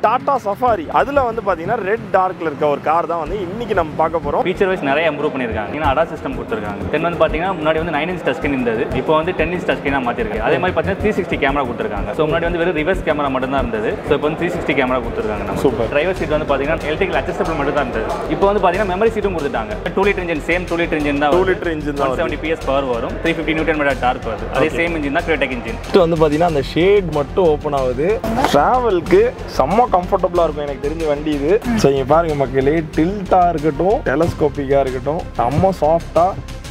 Tata safari அதில் வந்து பார்த்தீங்கன்னா ரெட் டார்க்கில் இருக்க ஒரு கார் தான் வந்து இன்னைக்கு நம்ம பார்க்க போகிறோம் ஃபீச்சர் வைஸ் நிறைய இம்ப்ரூவ் பண்ணியிருக்காங்க ஏன்னா அடா சிஸ்டம் கொடுத்துருக்காங்க தென் வந்து பார்த்தீங்கன்னா முன்னாடி வந்து நைன் இன்ச் டச் ஸ்கிரீன் இருந்தது இப்போ வந்து டென் இன்ச் டச் ஸ்கிரீனாக மாற்றிருக்கு அதே மாதிரி பார்த்தீங்கன்னா த்ரீ சிக்ஸ்டி கேமரா கொடுத்துருக்காங்க ஸோ முன்னாடி வந்து வெறும் ரிவர்ஸ் கேமரா மட்டும் தான் இருந்தது ஸோ இப்போ வந்து த்ரீ சிக்ஸ்டி கேமரா கொடுத்துருக்காங்க நம்ம Super. டிரைவர் சீட் வந்து பார்த்தீங்கன்னா எலக்ட்ரிக்கல் அட்ஜஸ்டபிள் மட்டும் தான் இருந்தது இப்போ வந்து பார்த்தீங்கன்னா மெமரி சீட்டும் கொடுத்துட்டாங்க two litre engine same two litre engine தான் டூ லிட்டர் இன்ஜின் தான் ஒன் செவன்டி பிஎஸ் பவர் வரும் three fifty newton metre torque வருது அதே சேம் இன்ஜின் தான் கிரேட்டக் இன்ஜின் ஃபஸ்ட்டு வந்து பார்த்தீங்கன்னா அந்த ஷேட் மட்டும் ஓப்பன் ஆகுது ட்ராவலுக்கு செம்ம கம்ஃபர்டபுளாக இருக்கும் எனக்கு தெரிஞ்ச வண்டி இது ஸோ இங்கே பாருங்க மக்களே டில்ட்டாக இருக்கட்டும் டெலஸ்கோப்பிக்காக இருக்கட்டும் செம்ம சாஃப்டாக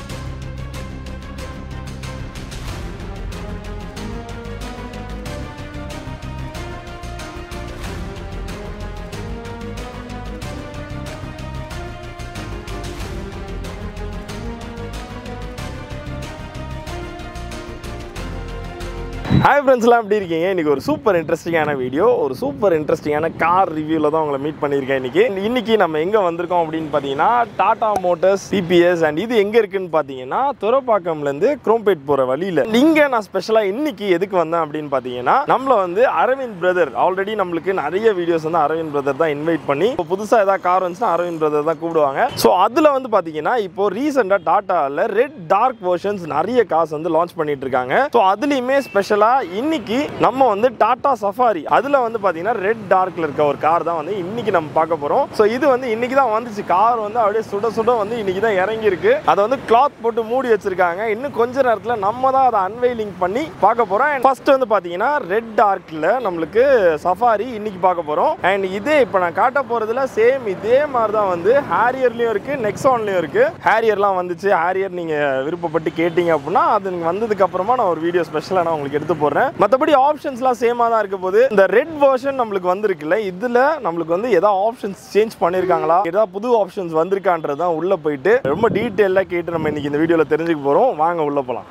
ஹாய் ஃப்ரெண்ட்ஸ்லாம் எப்படி இருக்கீங்க இன்னைக்கு ஒரு சூப்பர் இன்ட்ரெஸ்டிங்கான வீடியோ ஒரு சூப்பர் இன்ட்ரெஸ்டிங்கான கார் ரிவ்யூவில் தான் உங்களை மீட் பண்ணியிருக்கேன் இன்னைக்கு இன்னைக்கு நம்ம எங்கே வந்திருக்கோம் அப்படின்னு பார்த்தீங்கன்னா டாடா மோட்டர்ஸ் சிபிஎஸ் அண்ட் இது எங்கே இருக்குன்னு பார்த்தீங்கன்னா துறப்பாக்கம்லேருந்து குரோம்பேட் போகிற வழியில் இங்கே நான் ஸ்பெஷலாக இன்னைக்கு எதுக்கு வந்தேன் அப்படின்னு பார்த்தீங்கன்னா நம்மள வந்து அரவிந்த் பிரதர் ஆல்ரெடி நம்மளுக்கு நிறைய வீடியோஸ் வந்து அரவிந்த் பிரதர் தான் இன்வைட் பண்ணி இப்போ புதுசாக ஏதாவது கார் வந்துச்சுன்னா அரவிந்த் பிரதர் தான் கூப்பிடுவாங்க ஸோ அதில் வந்து பார்த்தீங்கன்னா இப்போ ரீசெண்டாக டாட்டாவில் ரெட் டார்க் வெர்ஷன்ஸ் நிறைய காசு வந்து லான்ச் பண்ணிட்டு இருக்காங்க ஸோ அதுலேயுமே ஸ்பெஷலாக இன்னைக்கு நம்ம வந்து டாடா சஃபாரி அதில் வந்து பார்த்தீங்கன்னா ரெட் டார்க்கில் இருக்க ஒரு கார் தான் வந்து இன்னைக்கு நம்ம பார்க்க போகிறோம் ஸோ இது வந்து இன்னைக்கு தான் வந்துச்சு கார் வந்து அப்படியே சுட சுட வந்து இன்னைக்கு தான் இறங்கி இருக்கு அதை வந்து கிளாத் போட்டு மூடி வச்சிருக்காங்க இன்னும் கொஞ்ச நேரத்தில் நம்ம தான் அதை அன்வெயிலிங் பண்ணி பார்க்க போகிறோம் ஃபர்ஸ்ட் வந்து பார்த்தீங்கன்னா ரெட் டார்க்கில் நம்மளுக்கு சஃபாரி இன்னைக்கு பார்க்க போகிறோம் அண்ட் இதே இப்போ நான் காட்ட போகிறதுல சேம் இதே மாதிரி தான் வந்து ஹேரியர்லேயும் இருக்குது நெக்ஸான்லேயும் இருக்குது ஹேரியர்லாம் வந்துச்சு ஹேரியர் நீங்கள் விருப்பப்பட்டு கேட்டிங்க அப்படின்னா அது நீங்கள் வந்ததுக்கு அப்புறமா நான் ஒரு வீடியோ ஸ்பெஷலாக நான் உங்களுக்கு எடுத்து போடுறேன் மற்றபடி ஆப்ஷன்ஸ்லாம் சேமாக தான் இருக்க போது இந்த ரெட் வெர்ஷன் நம்மளுக்கு வந்திருக்குல்ல இதில் நம்மளுக்கு வந்து ஏதாவது ஆப்ஷன்ஸ் சேஞ்ச் பண்ணியிருக்காங்களா ஏதாவது புது ஆப்ஷன்ஸ் வந்திருக்கான்றது தான் உள்ளே போயிட்டு ரொம்ப டீட்டெயிலாக கேட்டு நம்ம இன்னைக்கு இந்த வீடியோவில் தெரிஞ்சுக்க போகிறோம் வாங்க உள்ளே போகலாம்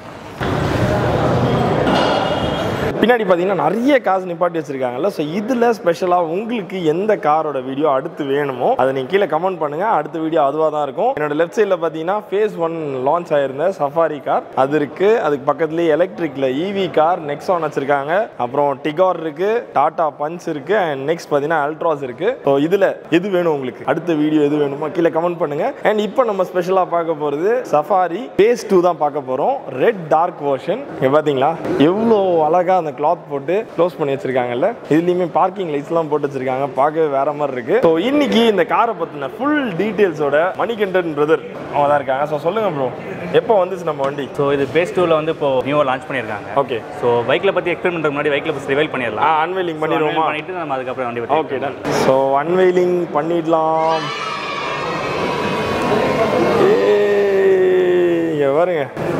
பின்னாடி பார்த்தீங்கன்னா நிறைய காசு நிப்பாட்டி வச்சிருக்காங்கல்ல ஸோ இதில் ஸ்பெஷலாக உங்களுக்கு எந்த காரோட வீடியோ அடுத்து வேணுமோ அதை நீங்கள் கீழே கமெண்ட் பண்ணுங்கள் அடுத்த வீடியோ அதுவாக தான் இருக்கும் என்னோட லெஃப்ட் சைடில் பார்த்தீங்கன்னா ஃபேஸ் ஒன் லான்ச் ஆயிருந்த சஃபாரி கார் அது இருக்குது அதுக்கு பக்கத்துலேயே எலக்ட்ரிக்கில் இவி கார் நெக்ஸான் வச்சிருக்காங்க அப்புறம் டிகார் இருக்குது டாடா பஞ்ச் இருக்குது அண்ட் நெக்ஸ்ட் பார்த்தீங்கன்னா அல்ட்ராஸ் இருக்குது ஸோ இதில் எது வேணும் உங்களுக்கு அடுத்த வீடியோ எது வேணுமோ கீழே கமெண்ட் பண்ணுங்கள் அண்ட் இப்போ நம்ம ஸ்பெஷலாக பார்க்க போகிறது சஃபாரி ஃபேஸ் டூ தான் பார்க்க போகிறோம் ரெட் டார்க் வெர்ஷன் இங்கே பார்த்தீங்களா எவ்வளோ அழகாக அந்த கிளாத் போட்டு க்ளோஸ் பண்ணி வச்சிருக்காங்கல்ல இதுலேயுமே பார்க்கிங் லைட்ஸ்லாம் போட்டு வச்சிருக்காங்க பார்க்கவே வேற மாதிரி இருக்கு ஸோ இன்னைக்கு இந்த காரை பற்றின ஃபுல் டீட்டெயில்ஸோட மணிகண்டன் பிரதர் அவங்க தான் இருக்காங்க ஸோ சொல்லுங்க ப்ரோ எப்போ வந்துச்சு நம்ம வண்டி ஸோ இது பேஸ் டூவில் வந்து இப்போ நியூவாக லான்ச் பண்ணியிருக்காங்க ஓகே ஸோ பைக்கில் பற்றி எக்ஸ்பிளைன் பண்ணுறதுக்கு முன்னாடி பைக்கில் பற்றி ரிவைல் ஆ பண்ணிடலாம் அன்வெயிலிங் So, unveil பண்ணிடுவோமா பண்ணிட்டு நம்ம அதுக்கப்புறம் வண்டி பற்றி ஓகே டன் ஸோ அன்வெயிலிங் பண்ணிடலாம் ஏய், இங்க பாருங்க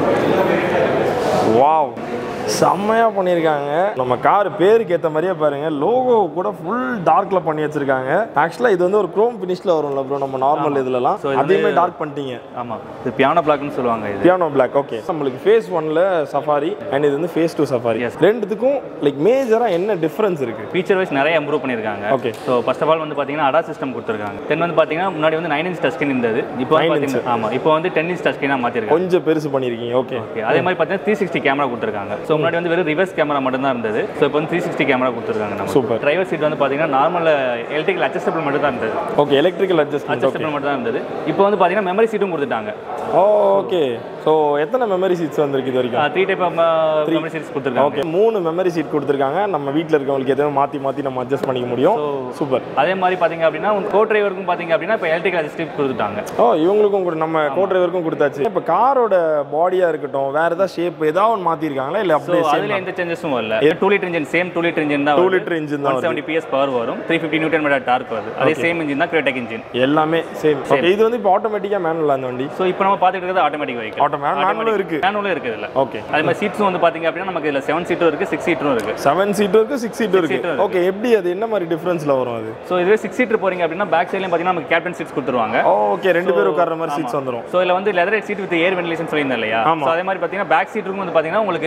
வாவ் செம்மையாக பண்ணியிருக்காங்க நம்ம கார் பேருக்கு ஏற்ற மாதிரியே பாருங்க லோகோ கூட ஃபுல் டார்க்கில் பண்ணி வச்சிருக்காங்க ஆக்சுவலாக இது வந்து ஒரு க்ரோம் ஃபினிஷில் வரும்ல ப்ரோ நம்ம நார்மல் இதுலலாம் So, இது அதையுமே டார்க் பண்ணிட்டீங்க ஆமாம் இது பியானோ பிளாக்னு சொல்லுவாங்க இது பியானோ பிளாக் ஓகே நம்மளுக்கு ஃபேஸ் ஒன்ல சஃபாரி அண்ட் இது வந்து ஃபேஸ் டூ சஃபாரி Yes. ரெண்டுத்துக்கும் லைக் மேஜராக என்ன டிஃப்ரென்ஸ் இருக்கு ஃபீச்சர் வைஸ் நிறைய இம்ப்ரூவ் பண்ணியிருக்காங்க Okay. So first of all வந்து பார்த்தீங்கன்னா அடா சிஸ்டம் கொடுத்துருக்காங்க தென் வந்து பார்த்தீங்கன்னா முன்னாடி வந்து நைன் இன்ச் டச் ஸ்கிரீன் இருந்தது இப்போ வந்து 9 பார்த்தீங்கன்னா ஆமாம் இப்போ வந்து டென் இன்ச் டச் ஸ்கிரீனாக மாற்றிருக்காங்க கொஞ்சம் பெருசு பண்ணியிருக்கீங்க ஓகே ஓகே அதே மாதிரி பார்த்தீங்கன்னா த்ரீ சிக்ஸ்டி கேமரா கொடுத்துருக்காங்க ஸோ முன்னாடி வந்து வெறும் ரிவர்ஸ் கேமரா மட்டும் தான் இருந்தது ஸோ இப்போ வந்து த்ரீ சிக்ஸ்டி கேமரா கொடுத்துருக்காங்க நம்ம Super. டிரைவர் சீட் வந்து பார்த்தீங்கன்னா நார்மல் எலக்ட்ரிக்கல் அட்ஜஸ்டபிள் மட்டும் தான் இருந்தது okay electrical adjustment okay adjustable மட்டும் தான் இருந்தது இப்போ வந்து பார்த்தீங்கன்னா மெமரி சீட்டும் கொடுத்துட்டாங்க ஓகே ஸோ எத்தனை மெமரி சீட்ஸ் வந்திருக்கு இது வரைக்கும் three type of memory seats கொடுத்துருக்காங்க ஓகே மூணு மெமரி சீட் கொடுத்துருக்காங்க நம்ம வீட்டில் இருக்கவங்களுக்கு எதுவும் மாற்றி மாற்றி நம்ம அட்ஜஸ்ட் பண்ணிக்க முடியும் சூப்பர் அதே மாதிரி பார்த்தீங்க அப்படின்னா கோ டிரைவருக்கும் பார்த்தீங்க அப்படின்னா இப்போ எலக்ட்ரிக்கல் அட்ஜஸ்டிவ் கொடுத்துட்டாங்க ஓ இவங்களுக்கும் கூட நம்ம கோ டிரைவருக்கும் கொடுத்தாச்சு இப்போ காரோட பாடியாக இருக்கட்டும் வேற ஏதாவது ஷேப் ஏதாவது ஒன்று மாற்றிருக்காங்களா இல்லை ஸோ அப்படியே அதில் எந்த சேஞ்சஸும் வரல two litre engine same two litre engine தான் டூ லிட்டர் இன்ஜின் தான் ஒன் செவன்டி பிஎஸ் பவர் வரும் three fifty newton metre torque வருது அதே சேம் இன்ஜின் தான் கிரேட்டக் இன்ஜின் எல்லாமே சேம் ஓகே இது வந்து இப்போ ஆட்டோமேட்டிக்காக மேனுவல் அந்த வண்டி ஸோ இப்போ நம்ம பார்த்துட்டு இருக்கிறது ஆட்டோமேட்டிக் வெஹிக்கல் ஆட்டோ மேனுவலும் இருக்கு மேனுவலும் இருக்குது இதில் ஓகே அதே மாதிரி சீட்ஸும் வந்து பார்த்தீங்க அப்படின்னா நமக்கு இதில் செவன் சீட்டும் இருக்குது சிக்ஸ் சீட்டும் இருக்குது செவன் சீட்டும் இருக்கு சிக்ஸ் சீட்டும் இருக்கு seater ஓகே எப்படி அது என்ன மாதிரி டிஃப்ரென்ஸில் வரும் அது ஸோ இதுவே சிக்ஸ் சீட்டர் போறீங்க அப்படின்னா பேக் சைட்லையும் பார்த்தீங்கன்னா நமக்கு கேப்டன் சீட்ஸ் கொடுத்துருவாங்க ஓகே ரெண்டு பேர் உட்கார்ற மாதிரி சீட்ஸ் வந்துடும் ஸோ இதில் வந்து leather seat with air ventilation சொல்லியிருந்தேன் இல்லையா ஆமா. ஸோ அதே மாதிரி பார்த்தீங்கன்னா பேக் சீட்டுக்கும் வந்து பார்த்தீங்கன்னா உங்களுக்கு ஏர் வென்டிலேஷன்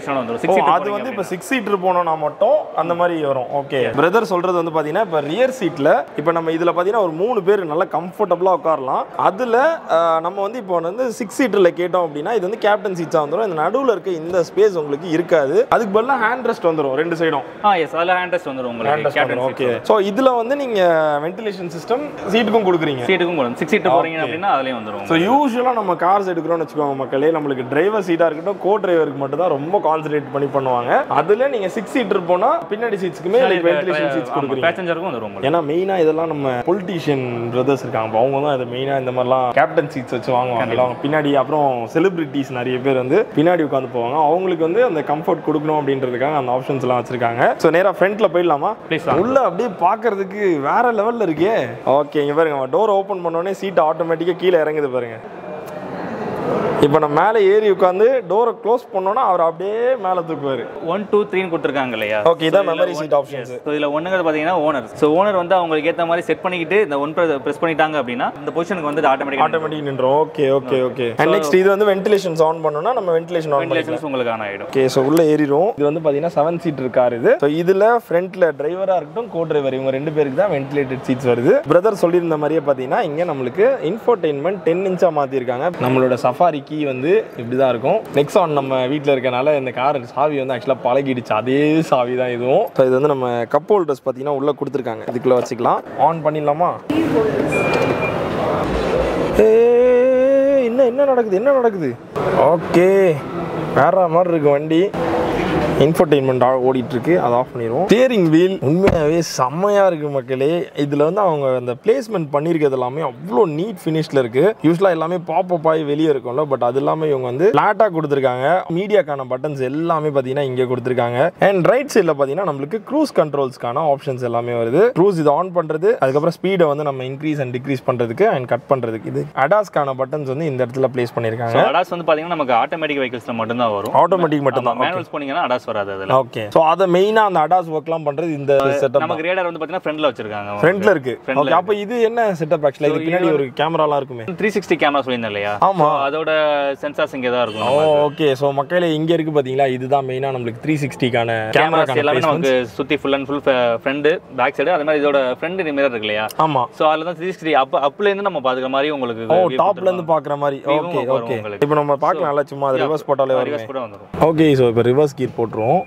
வென்டிலேஷனோட வந்துரும் ஓ, சிக்ஸ் அது வந்து இப்போ சிக்ஸ் சீட்டர் போனோம்னா மட்டும் அந்த மாதிரி வரும் ஓகே பிரதர் சொல்றது வந்து பார்த்தீங்கன்னா இப்போ ரியர் சீட்டில் இப்போ நம்ம இதில் பார்த்தீங்கன்னா ஒரு மூணு பேர் நல்லா கம்ஃபர்டபுளாக உட்காரலாம் அதில் நம்ம வந்து இப்போ வந்து சிக்ஸ் சீட்டரில் கேட்டோம் அப்படின்னா இது வந்து கேப்டன் சீட்ஸாக வந்துடும் இந்த நடுவில் இருக்க இந்த ஸ்பேஸ் உங்களுக்கு இருக்காது அதுக்கு பதிலாக ஹேண்ட் ரெஸ்ட் வந்துடும் ரெண்டு சைடும் ஆ எஸ் அதில் ஹேண்ட் ரெஸ்ட் வந்துரும் உங்களுக்கு கேப்டன் ஓகே ஸோ இதில் வந்து நீங்கள் வென்டிலேஷன் சிஸ்டம் சீட்டுக்கும் கொடுக்குறீங்க சீட்டுக்கும் வரும் சிக்ஸ் சீட்டு போறீங்க அப்படின்னா அதுலயும் வந்துரும் ஸோ யூஸ்வலாக நம்ம கார்ஸ் எடுக்கிறோம்னு வச்சுக்கோங்க மக்களே நம்மளுக்கு டிரைவர் சீட்டாக இருக்கட்டும் கோ டிரைவருக்கு மட்டும் தான் ரொம்ப கான்சன்ட்ரேட் பண்ணி பண்ணுவாங்க அதில் நீங்கள் சிக்ஸ் சீட்டர் போனால் பின்னாடி சீட்ஸ்க்குமே லைக் வென்டிலேஷன் சீட்ஸ் கொடுக்குறீங்க பேசஞ்சருக்கும் வந்துரும் உங்களுக்கு ஏன்னா மெயினாக இதெல்லாம் நம்ம பொலிட்டீஷியன் பிரதர்ஸ் இருக்காங்க அப்ப அவங்க தான் இதை மெயினாக இந்த மாதிரிலாம் கேப்டன் சீட்ஸ் வச்சு வாங்குவாங்க அவங்க பின்னாடி அப்புறம் செலிபிரிட்டிஸ் நிறைய பேர் வந்து பின்னாடி உட்காந்து போவாங்க அவங்களுக்கு வந்து அந்த கம்ஃபர்ட் கொடுக்கணும் அப்படின்றதுக்காக அந்த ஆப்ஷன்ஸ் எல்லாம் வச்சிருக்காங்க ஸோ நேராக ஃப்ரண்ட்ல போயிடலாமா ப்ளீஸ் உள்ள அப்படியே பார்க்கிறதுக்கு வேற லெவல்ல இருக்கே ஓகே இங்க பாருங்க டோர் ஓப்பன் பண்ணோடனே சீட் ஆட்டோமேட்டிக்காக கீழே இறங்குது பாருங்க இப்போ நம்ம மேலே ஏறி உட்காந்து டோரை க்ளோஸ் பண்ணோன்னா அவர் அப்படியே மேலே தூக்குவார் ஒன் டூ த்ரீன்னு கொடுத்துருக்காங்க இல்லையா ஓகே இதான் மெமரி சீட் ஆப்ஷன்ஸ் ஸோ இதில் ஒன்றுங்கிறது பார்த்தீங்கன்னா ஓனர் ஸோ ஓனர் வந்து அவங்களுக்கு ஏற்ற மாதிரி செட் பண்ணிக்கிட்டு இந்த ஒன் ப்ரெஸ் பண்ணிட்டாங்க அப்படின்னா இந்த பொசிஷனுக்கு வந்து ஆட்டோமேட்டிக் ஆட்டோமேட்டிக் நின்றோம் okay okay okay and next இது வந்து வென்டிலேஷன்ஸ் ஆன் பண்ணோம்னா நம்ம வென்டிலேஷன் ஆன் பண்ணிக்கலாம் வென்டிலேஷன்ஸ் உங்களுக்கு ஆன் ஆகிடும் ஓகே ஸோ உள்ள ஏறிடும் இது வந்து பார்த்தீங்கன்னா செவன் சீட் கார் இது ஸோ இதில் ஃப்ரண்ட்ல டிரைவராக இருக்கட்டும் கோ டிரைவர் இவங்க ரெண்டு பேருக்கு தான் வென்டிலேட்டட் சீட்ஸ் வருது பிரதர் சொல்லியிருந்த மாதிரியே பார்த்தீங்கன்னா இங்கே நம்மளுக்கு இன்ஃபோர்டெயின்மெண்ட் டென் இன்ச்சாக மாற்றிருக்காங்க நம்மளோட சஃபாரி கீ வந்து இப்படி தான் இருக்கும் நெக்ஸான் நம்ம வீட்டில் இருக்கனால இந்த கார் சாவி வந்து ஆக்சுவலாக பழகிடுச்சு அதே சாவி தான் இதுவும் ஸோ இது வந்து நம்ம கப் ஹோல்டர்ஸ் பார்த்தீங்கன்னா உள்ளே கொடுத்துருக்காங்க இதுக்குள்ளே வச்சுக்கலாம் ஆன் பண்ணிடலாமா ஏய், என்ன என்ன நடக்குது என்ன நடக்குது ஓகே வேற மாதிரி இருக்கு வண்டி இன்ஃபர்டெயின்மெண்ட் ஓடிட்டு இருக்கு அதை ஆஃப் பண்ணிடுவோம் ஸ்டியரிங் வீல் உண்மையாகவே செம்மையாக இருக்கு மக்களே இதில் வந்து அவங்க அந்த பிளேஸ்மெண்ட் பண்ணியிருக்கிறது எல்லாமே அவ்வளோ நீட் ஃபினிஷில் இருக்கு யூஸ்வலாக எல்லாமே பாப்பப் ஆகி வெளியே இருக்கும்ல பட் அது இல்லாமல் இவங்க வந்து ஃப்ளாட்டாக கொடுத்துருக்காங்க மீடியாக்கான பட்டன்ஸ் எல்லாமே பார்த்தீங்கன்னா இங்கே கொடுத்துருக்காங்க அண்ட் ரைட் சைடில் பார்த்தீங்கன்னா நம்மளுக்கு க்ரூஸ் கண்ட்ரோல்ஸ்க்கான ஆப்ஷன்ஸ் எல்லாமே வருது க்ரூஸ் இது ஆன் பண்ணுறது அதுக்கப்புறம் ஸ்பீடை வந்து நம்ம இன்க்ரீஸ் அண்ட் டிக்ரீஸ் பண்ணுறதுக்கு அண்ட் கட் பண்ணுறதுக்கு இது அடாஸ்க்கான பட்டன்ஸ் வந்து இந்த இடத்துல பிளேஸ் பண்ணியிருக்காங்க ஸோ அடாஸ் வந்து பார்த்தீங்கன்னா நமக்கு ஆட்டோமேட்டிக் வெஹிக்கிள்ஸில் மட்டும்தான் வரும் ஆட்டோமேட்டிக் மட்டும்தான் மேனுவல்ஸ் போனீங்கன்னா அடாஸ் வராது அதில் ஓகே ஸோ அதை மெயினாக அந்த அடாஸ் ஒர்க்லாம் பண்ணுறது இந்த செட்டப் நமக்கு ரேடார் வந்து பார்த்தீங்கன்னா ஃப்ரண்ட்ல வச்சிருக்காங்க ஃப்ரண்ட்ல இருக்கு Frontல ஓகே அப்போ இது என்ன செட்டப் ஆக்சுவலாக இது பின்னாடி ஒரு கேமராலாம் இருக்குமே த்ரீ சிக்ஸ்டி கேமரா சொல்லியிருந்தேன் இல்லையா ஆமா. So, அதோட சென்சார்ஸ் இங்கே தான் ஓ இருக்கும் ஓகே ஸோ மக்களே இங்க இருக்கு பாத்தீங்களா இதுதான் மெயினா நம்மளுக்கு த்ரீ சிக்ஸ்டிக்கான கேமராஸ் எல்லாமே கேமரா நமக்கு சுற்றி full and full front back side அது மாதிரி இதோட ஃப்ரண்ட் மிரர் இருக்கு இல்லையா ஆமா ஸோ அதில் தான் த்ரீ சிக்ஸ்டி அப் அப்லேருந்து நம்ம பார்க்குற மாதிரி உங்களுக்கு ஓ view டாப்ல இருந்து பாக்குற மாதிரி View ஓகே வரும் ஓகே உங்களுக்கு. இப்போ நம்ம பார்க்கலாம்ல சும்மா அது ரிவர்ஸ் போட்டாலே வருமே ரிவர்ஸ் கூட வந்துடும் ஓகே ஸோ இப்போ ரிவர்ஸ் கீர் போட்டுருவோம்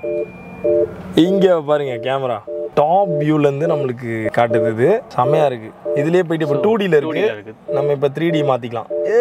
இங்க பாருங்க கேமரா டாப் வியூல இருந்து நம்மளுக்கு காட்டுது இது செமையா இருக்கு இதுலயே போயிட்டு இப்போ டூ டில இருக்கு 2D ல இருக்கு. நம்ம இப்போ த்ரீ டி மாத்திக்கலாம் ஏ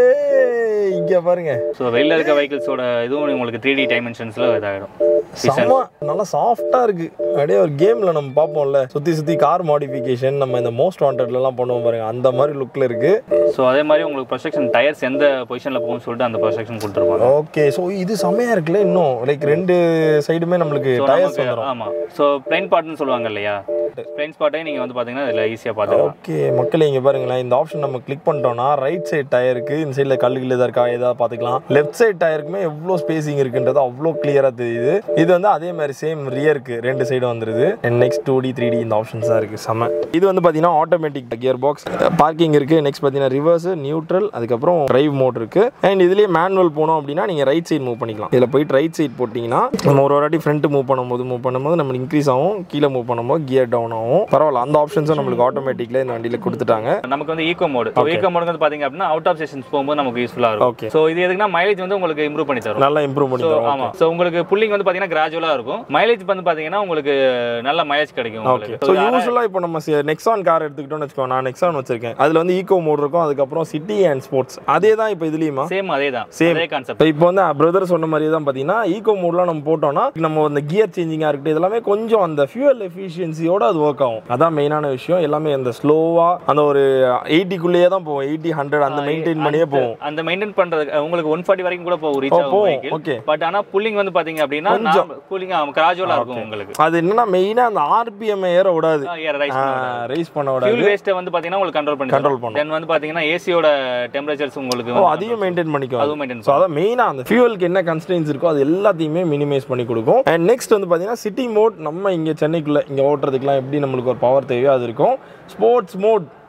இங்க பாருங்க ஸோ வெளியில் இருக்க வெஹிக்கிள்ஸோட இதுவும் உங்களுக்கு த்ரீ டி டைமென்ஷன்ஸில் இதாகிடும் செம்ம நல்லா சாஃப்டா இருக்கு அப்படியே ஒரு கேம்ல நம்ம பார்ப்போம்ல சுத்தி சுத்தி கார் மாடிஃபிகேஷன் நம்ம இந்த மோஸ்ட் வாண்டட்ல எல்லாம் பண்ணுவோம் பாருங்க அந்த மாதிரி லுக்ல இருக்கு ஸோ அதே மாதிரி உங்களுக்கு ப்ரொசெக்ஷன் டயர்ஸ் எந்த பொசிஷனில் போகும்னு சொல்லிட்டு அந்த ப்ரொசெக்ஷன் கொடுத்துருப்பாங்க ஓகே ஸோ இது செமையா இருக்குல்ல இன்னும் லைக் ரெண்டு சைடுமே நம்மளுக்கு ஸோ டயர்ஸ் நமக்கு வந்துடும் ஆமாம் ஸோ பிளைன் ஸ்பாட்னு சொல்லுவாங்க இல்லையா பிளைன் ஸ்பாட்டையும் நீங்கள் வந்து பார்த்தீங்கன்னா இதில் ஈஸியாக பார்த்துக்கலாம் ஓகே மக்களே இங்க பாருங்களேன் இந்த ஆப்ஷன் நம்ம கிளிக் பண்ணிட்டோம்னா ரைட் சைடு டயருக்கு இந்த சைடில் கல்லுகள் எதாவது இருக்கா ஏதாவது பார்த்துக்கலாம் லெஃப்ட் சைடு டயருக்குமே எவ்வளோ ஸ்பேசிங் இருக்குன்றது அவ்வளோ கிளியரா தெரியுது இது வந்து அதே மாதிரி சேம் ரியருக்கு ரெண்டு சைடு வந்துருது and next two D three D இந்த ஆப்ஷன்ஸ் தான் இருக்கு செம்ம இது வந்து பார்த்தீங்கன்னா ஆட்டோமேட்டிக் கியர் பாக்ஸ் பார்க்கிங் இருக்கு நெக்ஸ்ட் பார்த்தீங்கன்னா ரிவர்ஸ் நியூட்ரல் அதுக்கப்புறம் டிரைவ் மோட் இருக்கு அண்ட் இதுலேயே மேனுவல் போனோம் அப்படின்னா நீங்கள் ரைட் சைடு மூவ் பண்ணிக்கலாம் இதில் போயிட்டு ரைட் சைடு போட்டிங்கன்னா நம்ம ஒரு வாட்டி ஃப்ரண்ட் மூவ் பண்ணும்போது மூவ் பண்ணும்போது நம்ம இன்க்ரீஸ் ஆகும் கீழே மூவ் பண்ணும்போது கியர் டவுன் ஆகும் பரவாயில்ல அந்த ஆப்ஷன்ஸும் நம்மளுக்கு ஆட்டோமேட்டிக்கில் இந்த வண்டியில் கொடுத்துட்டாங்க நமக்கு வந்து ஈகோ மோடு ஈகோ மோடு வந்து பாத்தீங்க அப்படின்னா அவுட் ஆஃப் செஷன்ஸ் போகும்போது நமக்கு யூஸ்ஃபுல்லா Okay. இருக்கும் ஸோ இது எதுக்குன்னா மைலேஜ் வந்து உங்களுக்கு இம்ப்ரூவ் பண்ணி தரும் நல்லா இம்ப்ரூவ் பண்ணி ஸோ தரும் ஆமா ஸோ உங்களுக்கு புல்லிங் வந்து பாத்தீங்கன்னா கிராஜுவலா இருக்கும் மைலேஜ் வந்து பாத்தீங்கன்னா உங்களுக்கு நல்ல மைலேஜ் கிடைக்கும் ஓகே உங்களுக்கு ஸோ So, யூஸ்வலாக இப்போ நம்ம நெக்ஸான் கார் எடுத்துக்கிட்டோம்னு வச்சுக்கோ நான் நெக்ஸான் வச்சிருக்கேன் அதில் வந்து ஈகோ மோட் இருக்கும் அதுக்கப்புறம் சிட்டி அண்ட் ஸ்போர்ட்ஸ் அதே தான் இப்போ இதுலேயுமா சேம் அதே தான் Same. அதே கான்செப்ட் இப்போ இப்போ வந்து பிரதர் சொன்ன மாதிரி தான் பார்த்தீங்கன்னா ஈகோ மோட்லாம் நம்ம போட்டோம்னா நம்ம அந்த கியர் சேஞ்சிங்காக இருக்கட்டும் இதெல்லாமே கொஞ்சம் அந்த ஃபியூவல் எஃபிஷியன்சியோட அது ஒர்க் ஆகும் அதான் மெயினான விஷயம் எல்லாமே அந்த ஸ்லோவாக அந்த ஒரு எயிட்டிக்குள்ளேயே தான் போகும் எயிட்டி ஹண்ட்ரட் அந்த மெயின்டைன் பண்ணியே போகும் அந்த மெயின்டைன் பண்றது உங்களுக்கு ஒன் ஃபார்ட்டி வரைக்கும் கூட போகும் ரீச் ஓ, ஆகும் போகும். Vehicle Okay. பட் ஆனா புல்லிங் வந்து பாத்தீங்க அப்படின்னா கூலிங் கிராஜுவலா இருக்கும் உங்களுக்கு அது என்னன்னா மெயினாக அந்த ஆர்பிஎம் ஏற விடாது ரைஸ் ரைஸ் பண்ண விடாது ஃபியூல் வேஸ்ட்டை வந்து பாத்தீங்கன்னா உங்களுக்கு கண்ட்ரோல் பண்ணி Control பண்ணும். தென் வந்து பாத்தீங்கன்னா ஏசியோட டெம்பரேச்சர்ஸ் உங்களுக்கு ஓ வந்து அதையும் மெயின்டைன் பண்ணிக்கும் அதுவும் மெயின்டைன் ஸோ அதான் மெயினாக அந்த ஃபியூவலுக்கு என்ன கன்ஸ்டன்ஸ் இருக்கோ அது எல்லாத்தையுமே மினிமைஸ் பண்ணி கொடுக்கும் அண்ட் நெக்ஸ்ட் வந்து பார்த்தீங்கன்னா சிட்டி மோட் நம்ம இங்கே சென்னைக்குள்ளே இங்கே ஓட்டுறதுக்குலாம் எப்படி நம்மளுக்கு ஒரு பவர் தேவையோ அது இருக்கும் ஸ்போர்ட்ஸ் மோட்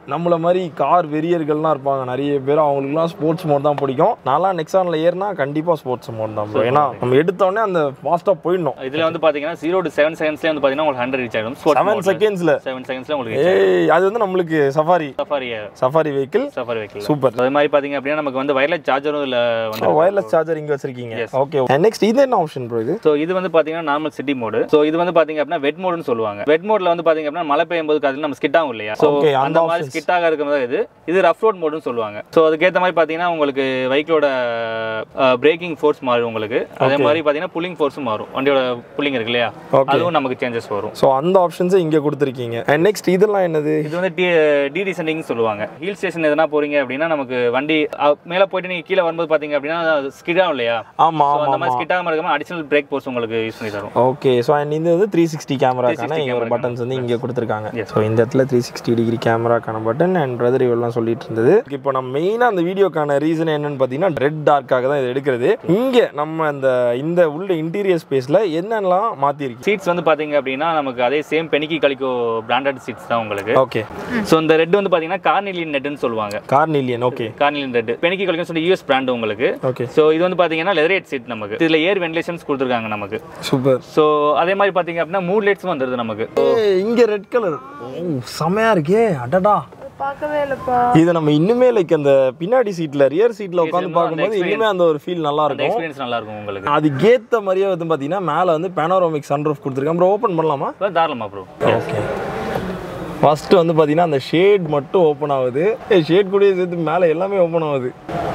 நம்மள மாதிரி கார் வெறியர்கள்லாம் இருப்பாங்க நிறைய பேர் அவங்களுக்குலாம் ஸ்போர்ட்ஸ் மோட் தான் பிடிக்கும் நான்லாம் நெக்ஸானில் ஏறினா கண்டிப்பாக ஸ்போர்ட்ஸ் மோட் தான் bro. ஏன்னா நம்ம எடுத்தோடனே அந்த ஃபாஸ்ட்டாக போயிடணும் இதுல வந்து பாத்தீங்கன்னா ஜீரோ டு செவன் செகண்ட்ஸ்லேயே வந்து பாத்தீங்கன்னா உங்களுக்கு ஹண்ட்ரட் ரீச் ஆகும் செவன் செகண்ட்ஸில் செவன் செகண்ட்ஸ்ல உங்களுக்கு ஏய் அது வந்து நம்மளுக்கு Safari Safari Safari vehicle Safari வைக்கல சூப்பர் அதே மாதிரி பாத்தீங்க அப்படின்னா நமக்கு வந்து வயர்லெஸ் சார்ஜரும் இதுல வந்து வயர்லெஸ் சார்ஜர் இங்கே வச்சிருக்கீங்க ஓகே நெக்ஸ்ட் இது என்ன ஆப்ஷன் ப்ரோ இது ஸோ இது வந்து பாத்தீங்கன்னா நார்மல் சிட்டி மோடு ஸோ இது வந்து பாத்தீங்க அப்படின்னா வெட் மோடுன்னு சொல்லுவாங்க வெட் மோட்ல வந்து பாத்தீங்க அப்படின்னா மழை பெய்யும் போது காத்துல நம்ம ஸ்கிட் ஆகும் இல்லையா ஸோ Okay, அந்த அந்த மாதிரி ஸ்கிட் ஆக இருக்கிறது இது இது ரஃப் ரோட் மோடுன்னு சொல்லுவாங்க ஸோ அதுக்கேற்ற மாதிரி பாத்தீங்கன்னா உங்களுக்கு பைக்கோட பிரேக்கிங் ஃபோர்ஸ் மாறும் உங்களுக்கு அதே மாதிரி பாத்தீங்கன்னா புல்லிங் ஃபோர்ஸும் மாறும் வண்டியோட புல்லிங் இருக்கு இல்லையா Okay. அதுவும் நமக்கு சேஞ்சஸ் வரும் ஸோ அந்த ஆப்ஷன்ஸை இங்கே கொடுத்துருக்கீங்க அண்ட் நெக்ஸ்ட் இதெல்லாம் என்னது இது வந்து டி டி டிசெண்டிங் சொல்லுவாங்க ஹில் ஸ்டேஷன் எதனா போறீங்க அப்படின்னா நமக்கு வண்டி அ, மேல போயிட்டு நீங்க கீழே வரும்போது பாத்தீங்க அப்படின்னா ஸ்கிட் ஆகும் இல்லையா ஆமாம் So, அந்த ஆமாம் மாதிரி ஸ்கிட் ஆகாம இருக்காம அடிஷனல் பிரேக் ஃபோர்ஸ் உங்களுக்கு யூஸ் பண்ணி தரும் ஓகே ஸோ அண்ட் இது வந்து த்ரீ சிக்ஸ்டி கேமராக்கான 360 இங்கே ஒரு camera பட்டன்ஸ் வந்து இங்கே கொடுத்துருக்காங்க Yes. ஸோ இந்த இடத்துல த்ரீ சிக்ஸ்டி டிகிரி கேமராக்கான பட்டன் அண்ட் பிரதர் இவெல்லாம் சொல்லிட்டு இருந்தது இப்போ நம்ம மெயினாக அந்த வீடியோக்கான ரீசன் என்னன்னு பார்த்தீங்கன்னா ரெட் டார்க்காக தான் இது எடுக்கிறது இங்கே நம்ம அந்த இந்த உள்ள இன்டீரியர் ஸ்பேஸில் என்னெல்லாம் மாற்றிருக்கு சீட்ஸ் வந்து பாத்தீங்க அப்படின்னா நமக்கு அதே same Benecke Kaliko branded seats தான் உங்களுக்கு ஓகே ஸோ இந்த ரெட் வந்து பாத்தீங்கன்னா கார்னிலியன் நெட்னு சொல்லுவாங்க carnelian okay carnelian red Benecke Kaliko சொல்லி யூஎஸ் பிராண்ட் உங்களுக்கு ஓகே ஸோ இது வந்து பாத்தீங்கன்னா லெதரேட் சீட் நமக்கு இதுல ஏர் வென்டிலேஷன்ஸ் கொடுத்துருக்காங்க நமக்கு சூப்பர் ஸோ அதே மாதிரி பாத்தீங்க அப்படின்னா மூட் லைட்ஸும் வந்துருது நமக்கு இங்கே ரெட் கலர் ஓ செமையாக இருக்கே அடடா பார்க்கவே இல்லப்பா இதை நம்ம இன்னுமே லைக் அந்த பின்னாடி சீட்ல ரியர் சீட்ல உட்காந்து இன்னும் அந்த பார்க்கும்போது இன்னுமே அந்த ஒரு ஃபீல் நல்லா அந்த இருக்கும் எக்ஸ்பீரியன்ஸ் நல்லா இருக்கும் உங்களுக்கு அதுக்கேத்த மாதிரியே வந்து பாத்தீங்கன்னா மேல வந்து பேனோராமிக் சன்ரூஃப் கொடுத்துருக்கேன் அப்புறம் ஓப்பன் பண்ணலாமா இப்போ தாராளமா ப்ரோ ஓகே ஃபர்ஸ்ட் வந்து பாத்தீங்கன்னா அந்த ஷேட் மட்டும் ஓப்பன் ஆகுது ஷேட் கூட சேர்த்து மேல எல்லாமே ஓப்பன் ஆகுது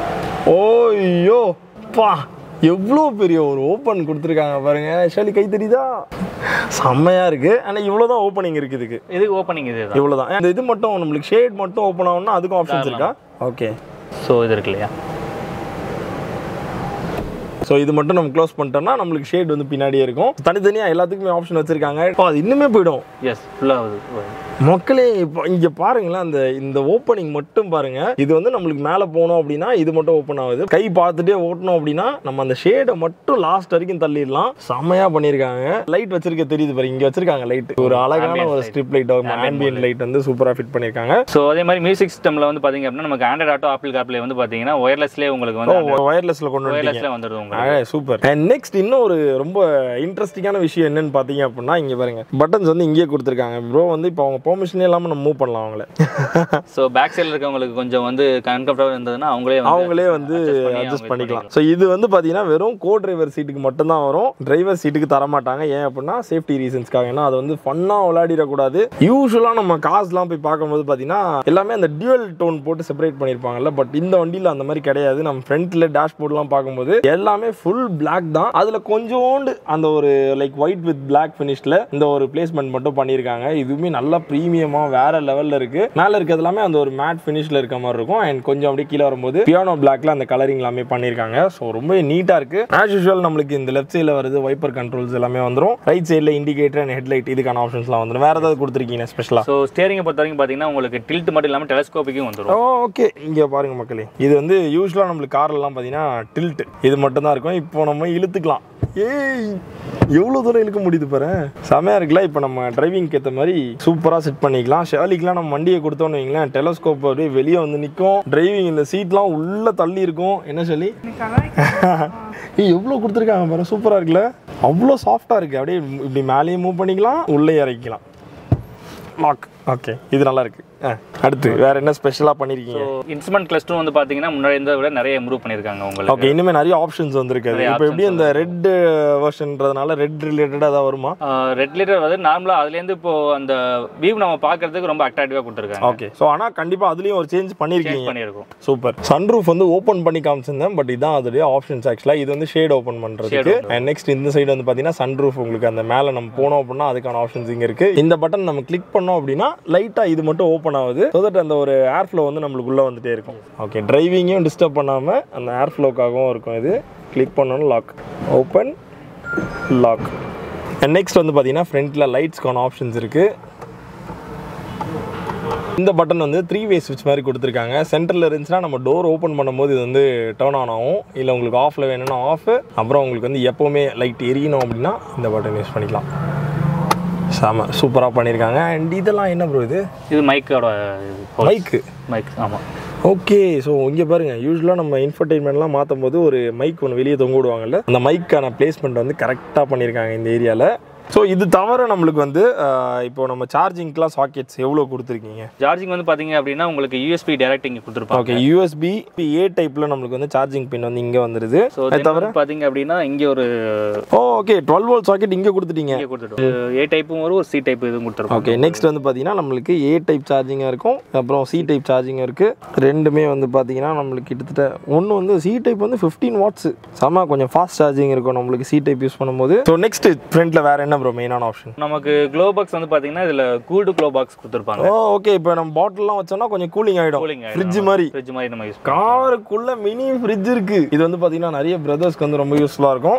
ஓய்யோ பா எவ்வளோ பெரிய ஒரு ஓப்பன் கொடுத்துருக்காங்க பாருங்க ஷாலி கை தெரியுதா செம்மையா இருக்கு ஆனா இவ்வளவுதான் ஓப்பனிங் இருக்கு இதுக்கு இதுக்கு ஓப்பனிங் இது தான் இவ்வளவுதான் இந்த இது மட்டும் நம்மளுக்கு ஷேட் மட்டும் ஓப்பன் ஆகணும்னா அதுக்கும் ஆப்ஷன்ஸ் இருக்கா ஓகே ஸோ இது இருக்கு இல்லையா ஸோ இது மட்டும் நம்ம க்ளோஸ் பண்ணிட்டோம்னா நம்மளுக்கு ஷேட் வந்து பின்னாடியே இருக்கும் தனித்தனியாக எல்லாத்துக்குமே ஆப்ஷன் வச்சிருக்காங்க இப்போ அது இன்னுமே போயிடும் எஸ் ஃபுல்லாக மக்களே இப்போ இங்கே பாருங்களேன் அந்த இந்த ஓப்பனிங் மட்டும் பாருங்க இது வந்து நம்மளுக்கு மேலே போனோம் அப்படின்னா இது மட்டும் ஓப்பன் ஆகுது கை பார்த்துட்டே ஓட்டணும் அப்படின்னா நம்ம அந்த ஷேடை மட்டும் லாஸ்ட் வரைக்கும் தள்ளிடலாம் செம்மையா பண்ணியிருக்காங்க லைட் வச்சிருக்க தெரியுது பாருங்க இங்கே வச்சிருக்காங்க லைட் ஒரு அழகான Ambient ஒரு light. Strip light ambient light வந்து சூப்பராக ஃபிட் பண்ணியிருக்காங்க ஸோ அதே மாதிரி மியூசிக் சிஸ்டமில் வந்து பார்த்தீங்க அப்படின்னா நமக்கு ஆண்ட்ராய்ட் ஆட்டோ ஆப்பிள் காப்லே வந்து பார்த்தீங்கன்னா ஒயர்லெஸ்லேயே உங்களுக்கு வந்து ஒயர்லெஸ்ல கொண்டு வந்துட்டீங்க ஒயர்லெஸ்ல வந்துடுது உங்களுக்கு சூப்பர் அண்ட் நெக்ஸ்ட் இன்னும் ஒரு ரொம்ப இன்ட்ரெஸ்டிங்கான விஷயம் என்னன்னு பார்த்தீங்க அப்படின்னா இங்கே பாருங்க பட்டன்ஸ் வந்து இங்கேயே கொடுத்துருக்காங்க ப்ரோ வந்து இப்போ அவங்க பெர்மிஷனே இல்லாமல் நம்ம மூவ் பண்ணலாம் அவங்கள ஸோ பேக் சைடில் இருக்கவங்களுக்கு கொஞ்சம் வந்து கம்ஃபர்டபுள் இருந்ததுன்னா அவங்களே வந்து அவங்களே வந்து adjust பண்ணி அட்ஜஸ்ட் அவங்க பண்ணிக்கலாம் ஸோ இது வந்து பார்த்தீங்கன்னா வெறும் கோ டிரைவர் சீட்டுக்கு மட்டும்தான் வரும் டிரைவர் சீட்டுக்கு தர மாட்டாங்க ஏன் அப்படின்னா சேஃப்டி ரீசன்ஸ்க்காக ஏன்னா அது வந்து ஃபன்னாக விளையாடிடக்கூடாது யூஸ்வலாக நம்ம காஸ்லாம் போய் பார்க்கும்போது பார்த்தீங்கன்னா எல்லாமே அந்த டியூவல் டோன் போட்டு செப்பரேட் பண்ணியிருப்பாங்கல்ல பட் இந்த வண்டியில் அந்த மாதிரி கிடையாது நம்ம ஃப்ரண்ட்டில் டேஷ்போர்ட்லாம் பார்க்கும்போது எல்லாமே ஃபுல் Black தான் அதில் கொஞ்சோண்டு அந்த ஒரு லைக் ஒயிட் வித் Black ஃபினிஷில் இந்த ஒரு பிளேஸ்மெண்ட் மட்டும் பண்ணியிருக்காங்க இதுவுமே நல்லா ப்ரீமியமாக வேற லெவலில் இருக்கு மேலே இருக்கிறது எல்லாமே அந்த ஒரு மேட் ஃபினிஷில் இருக்க மாதிரி இருக்கும் அண்ட் கொஞ்சம் அப்படியே கீழே வரும்போது பியானோ பிளாக்ல அந்த கலரிங் எல்லாமே பண்ணியிருக்காங்க ஸோ ரொம்ப நீட்டாக இருக்கு ஆஸ் யூஷுவல் நம்மளுக்கு இந்த லெஃப்ட் சைடில் வருது வைப்பர் கண்ட்ரோல்ஸ் எல்லாமே வந்துடும் ரைட் சைடில் இண்டிகேட்டர் அண்ட் ஹெட்லைட் இதுக்கான ஆப்ஷன்ஸ்லாம் வந்துடும் வேற ஏதாவது கொடுத்துருக்கீங்க ஸ்பெஷலாக ஸோ ஸ்டேரிங்கை பொறுத்த வரைக்கும் பார்த்தீங்கன்னா உங்களுக்கு டில்ட் மட்டும் இல்லாமல் டெலஸ்கோப்பிக்கும் வந்துடும் ஓகே இங்கே பாருங்க மக்களே இது வந்து யூஸ்வலாக நம்மளுக்கு கார்லாம் பார்த்தீங்கன்னா டில்ட் இது மட்டும் தான் இருக்கும் இப்போ நம்ம இழுத்துக்கலாம் ஏய் எவ்வளோ தூரம் இழுக்க முடியுது பாரு செமையா இருக்குல்ல இப்போ நம்ம டிரைவிங்க்கு ஏற்ற மாதிரி சூப்பராக செட் பண்ணிக்கலாம் ஷேலிக்கெலாம் நம்ம வண்டியை கொடுத்தோன்னு வைங்களேன் டெலஸ்கோப் அப்படியே வெளியே வந்து நிற்கும் டிரைவிங் இந்த சீட்லாம் உள்ளே தள்ளி இருக்கும் என்ன சொல்லி ஏய் எவ்வளோ கொடுத்துருக்காங்க பாரு சூப்பராக இருக்குல்ல அவ்வளோ சாஃப்டாக இருக்குது அப்படியே இப்படி மேலேயும் மூவ் பண்ணிக்கலாம் உள்ளே இறக்கிக்கலாம் லாக் ஓகே இது நல்லா இருக்கு ஆ, அடுத்து வேற என்ன ஸ்பெஷலாக பண்ணியிருக்கீங்க ஸோ இன்ஸ்ட்ருமெண்ட் கிளஸ்டரும் வந்து பார்த்தீங்கன்னா முன்னாடி இருந்ததை விட நிறைய இம்ப்ரூவ் பண்ணியிருக்காங்க உங்களுக்கு ஓகே இனிமே நிறைய ஆப்ஷன்ஸ் வந்திருக்கு நிறைய இப்போ எப்படி இந்த ரெட் வெர்ஷன்றதுனால ரெட் ரிலேட்டடாக ஏதாவது வருமா ரெட் லிட்டர் வந்து நார்மலாக அதுலேருந்து இப்போ அந்த வியூ நம்ம பார்க்கறதுக்கு ரொம்ப அட்ராக்டிவாக கொடுத்துருக்காங்க ஓகே ஸோ ஆனால் கண்டிப்பாக அதுலேயும் ஒரு சேஞ்ச் சேஞ்ச் பண்ணியிருக்கீங்க பண்ணியிருக்கோம் சூப்பர் சன்ரூஃப் வந்து ஓப்பன் பண்ணி காமிச்சிருந்தேன் பட் இதான் அதோடைய ஆப்ஷன்ஸ் ஆக்சுவலாக இது வந்து ஷேட் ஓப்பன் பண்ணுறதுக்கு அண்ட் நெக்ஸ்ட் இந்த சைடு வந்து பார்த்தீங்கன்னா சன்ரூஃப் உங்களுக்கு அந்த மேலே நம்ம போனோம் அப்படின்னா அதுக்கான ஆப்ஷன்ஸ் இங்கே இருக்கு இந்த பட்டன் நம்ம கிளிக் பண்ணோம் அப்படின்னா லைட்டாக இது மட்டும் ஓப்பன் ஆகுது ஸோ தட் அந்த ஒரு ஏர் ஃப்ளோ வந்து நம்மளுக்கு உள்ளே வந்துட்டே இருக்கும் ஓகே டிரைவிங்கையும் டிஸ்டர்ப் பண்ணாமல் அந்த ஏர் ஃப்ளோக்காகவும் இருக்கும் இது கிளிக் பண்ணணும் lock open lock and next வந்து பார்த்தீங்கன்னா ஃப்ரண்ட்டில் லைட்ஸ்க்கான ஆப்ஷன்ஸ் இருக்குது இந்த பட்டன் வந்து த்ரீ வே ஸ்விட்ச் மாதிரி கொடுத்துருக்காங்க சென்டரில் இருந்துச்சுன்னா நம்ம டோர் ஓப்பன் பண்ணும்போது இது வந்து டர்ன் ஆன் ஆகும் இல்லை உங்களுக்கு ஆஃபில் வேணும்னா ஆஃப் அப்புறம் உங்களுக்கு வந்து எப்போவுமே லைட் எரியணும் அப்படின்னா இந்த பட்டன் யூஸ் பண்ணிக்கலாம் செம சூப்பராக பண்ணியிருக்காங்க அண்ட் இதெல்லாம் என்ன ப்ரோ இது இது மைக்கோட மைக்கு மைக் ஆமாம் ஓகே ஸோ இங்கே பாருங்க யூஸ்வலாக நம்ம இன்ஃபர்டைன்மெண்ட்லாம் மாற்றும் போது ஒரு மைக் ஒன்று வெளியே தொங்க விடுவாங்கல்ல அந்த மைக்கான பிளேஸ்மெண்ட் வந்து கரெக்டாக பண்ணியிருக்காங்க இந்த ஏரியாவில் ஸோ இது தவிர நம்மளுக்கு வந்து ஆஹ், இப்போ நம்ம சார்ஜிங்க்கெலாம் சாக்கெட்ஸ் எவ்வளோ கொடுத்துருக்கீங்க சார்ஜிங் வந்து பார்த்தீங்க அப்படின்னா உங்களுக்கு யூஎஸ்பி டைரக்ட் இங்கே கொடுத்துருப்பாங்க ஓகே யூஎஸ்பி ஏ டைப்பில் நம்மளுக்கு வந்து சார்ஜிங் பின் வந்து இங்கே வந்துடுது ஸோ அது தவிர பார்த்தீங்க அப்படின்னா இங்கே ஒரு oh okay twelve volt socket இங்கே கொடுத்துட்டீங்க இங்கே கொடுத்துட்டோம் ஏ டைப்பும் வரும் ஒரு சி டைப் இதுவும் கொடுத்துருப்பாங்க ஓகே நெக்ஸ்ட் வந்து பார்த்தீங்கன்னா நம்மளுக்கு ஏ டைப் சார்ஜிங்காக இருக்கும் அப்புறம் சி டைப் சார்ஜிங்காக இருக்குது ரெண்டுமே வந்து பார்த்தீங்கன்னா நம்மளுக்கு கிட்டத்தட்ட ஒன்று வந்து சி டைப் வந்து ஃபிஃப்டீன் வாட்ஸ் செம்ம கொஞ்சம் ஃபாஸ்ட் சார்ஜிங் இருக்கும் நம்மளுக்கு சி டைப் யூஸ் பண்ணும்போது ஸோ நெக்ஸ்ட் ஃப்ரண்ட்டில் வேறு என்ன ப்ரோ மெயினான ஆப்ஷன் நமக்கு க்ளோ பாக்ஸ் வந்து பார்த்தீங்கன்னா இதில் கூல்டு க்ளோ பாக்ஸ் கொடுத்துருப்பாங்க ஓ ஓகே இப்போ நம்ம பாட்டில்லாம் வச்சோம்னா கொஞ்சம் கூலிங் ஆகிடும் கூலிங் ஃப்ரிட்ஜ் மாதிரி ஃப்ரிட்ஜ் மாதிரி நம்ம யூஸ் காருக்குள்ள மினி ஃப்ரிட்ஜ் இருக்கு இது வந்து பார்த்தீங்கன்னா நிறைய பிரதர்ஸ்க்கு வந்து ரொம்ப யூஸ்ஃபுல்லாக இருக்கும்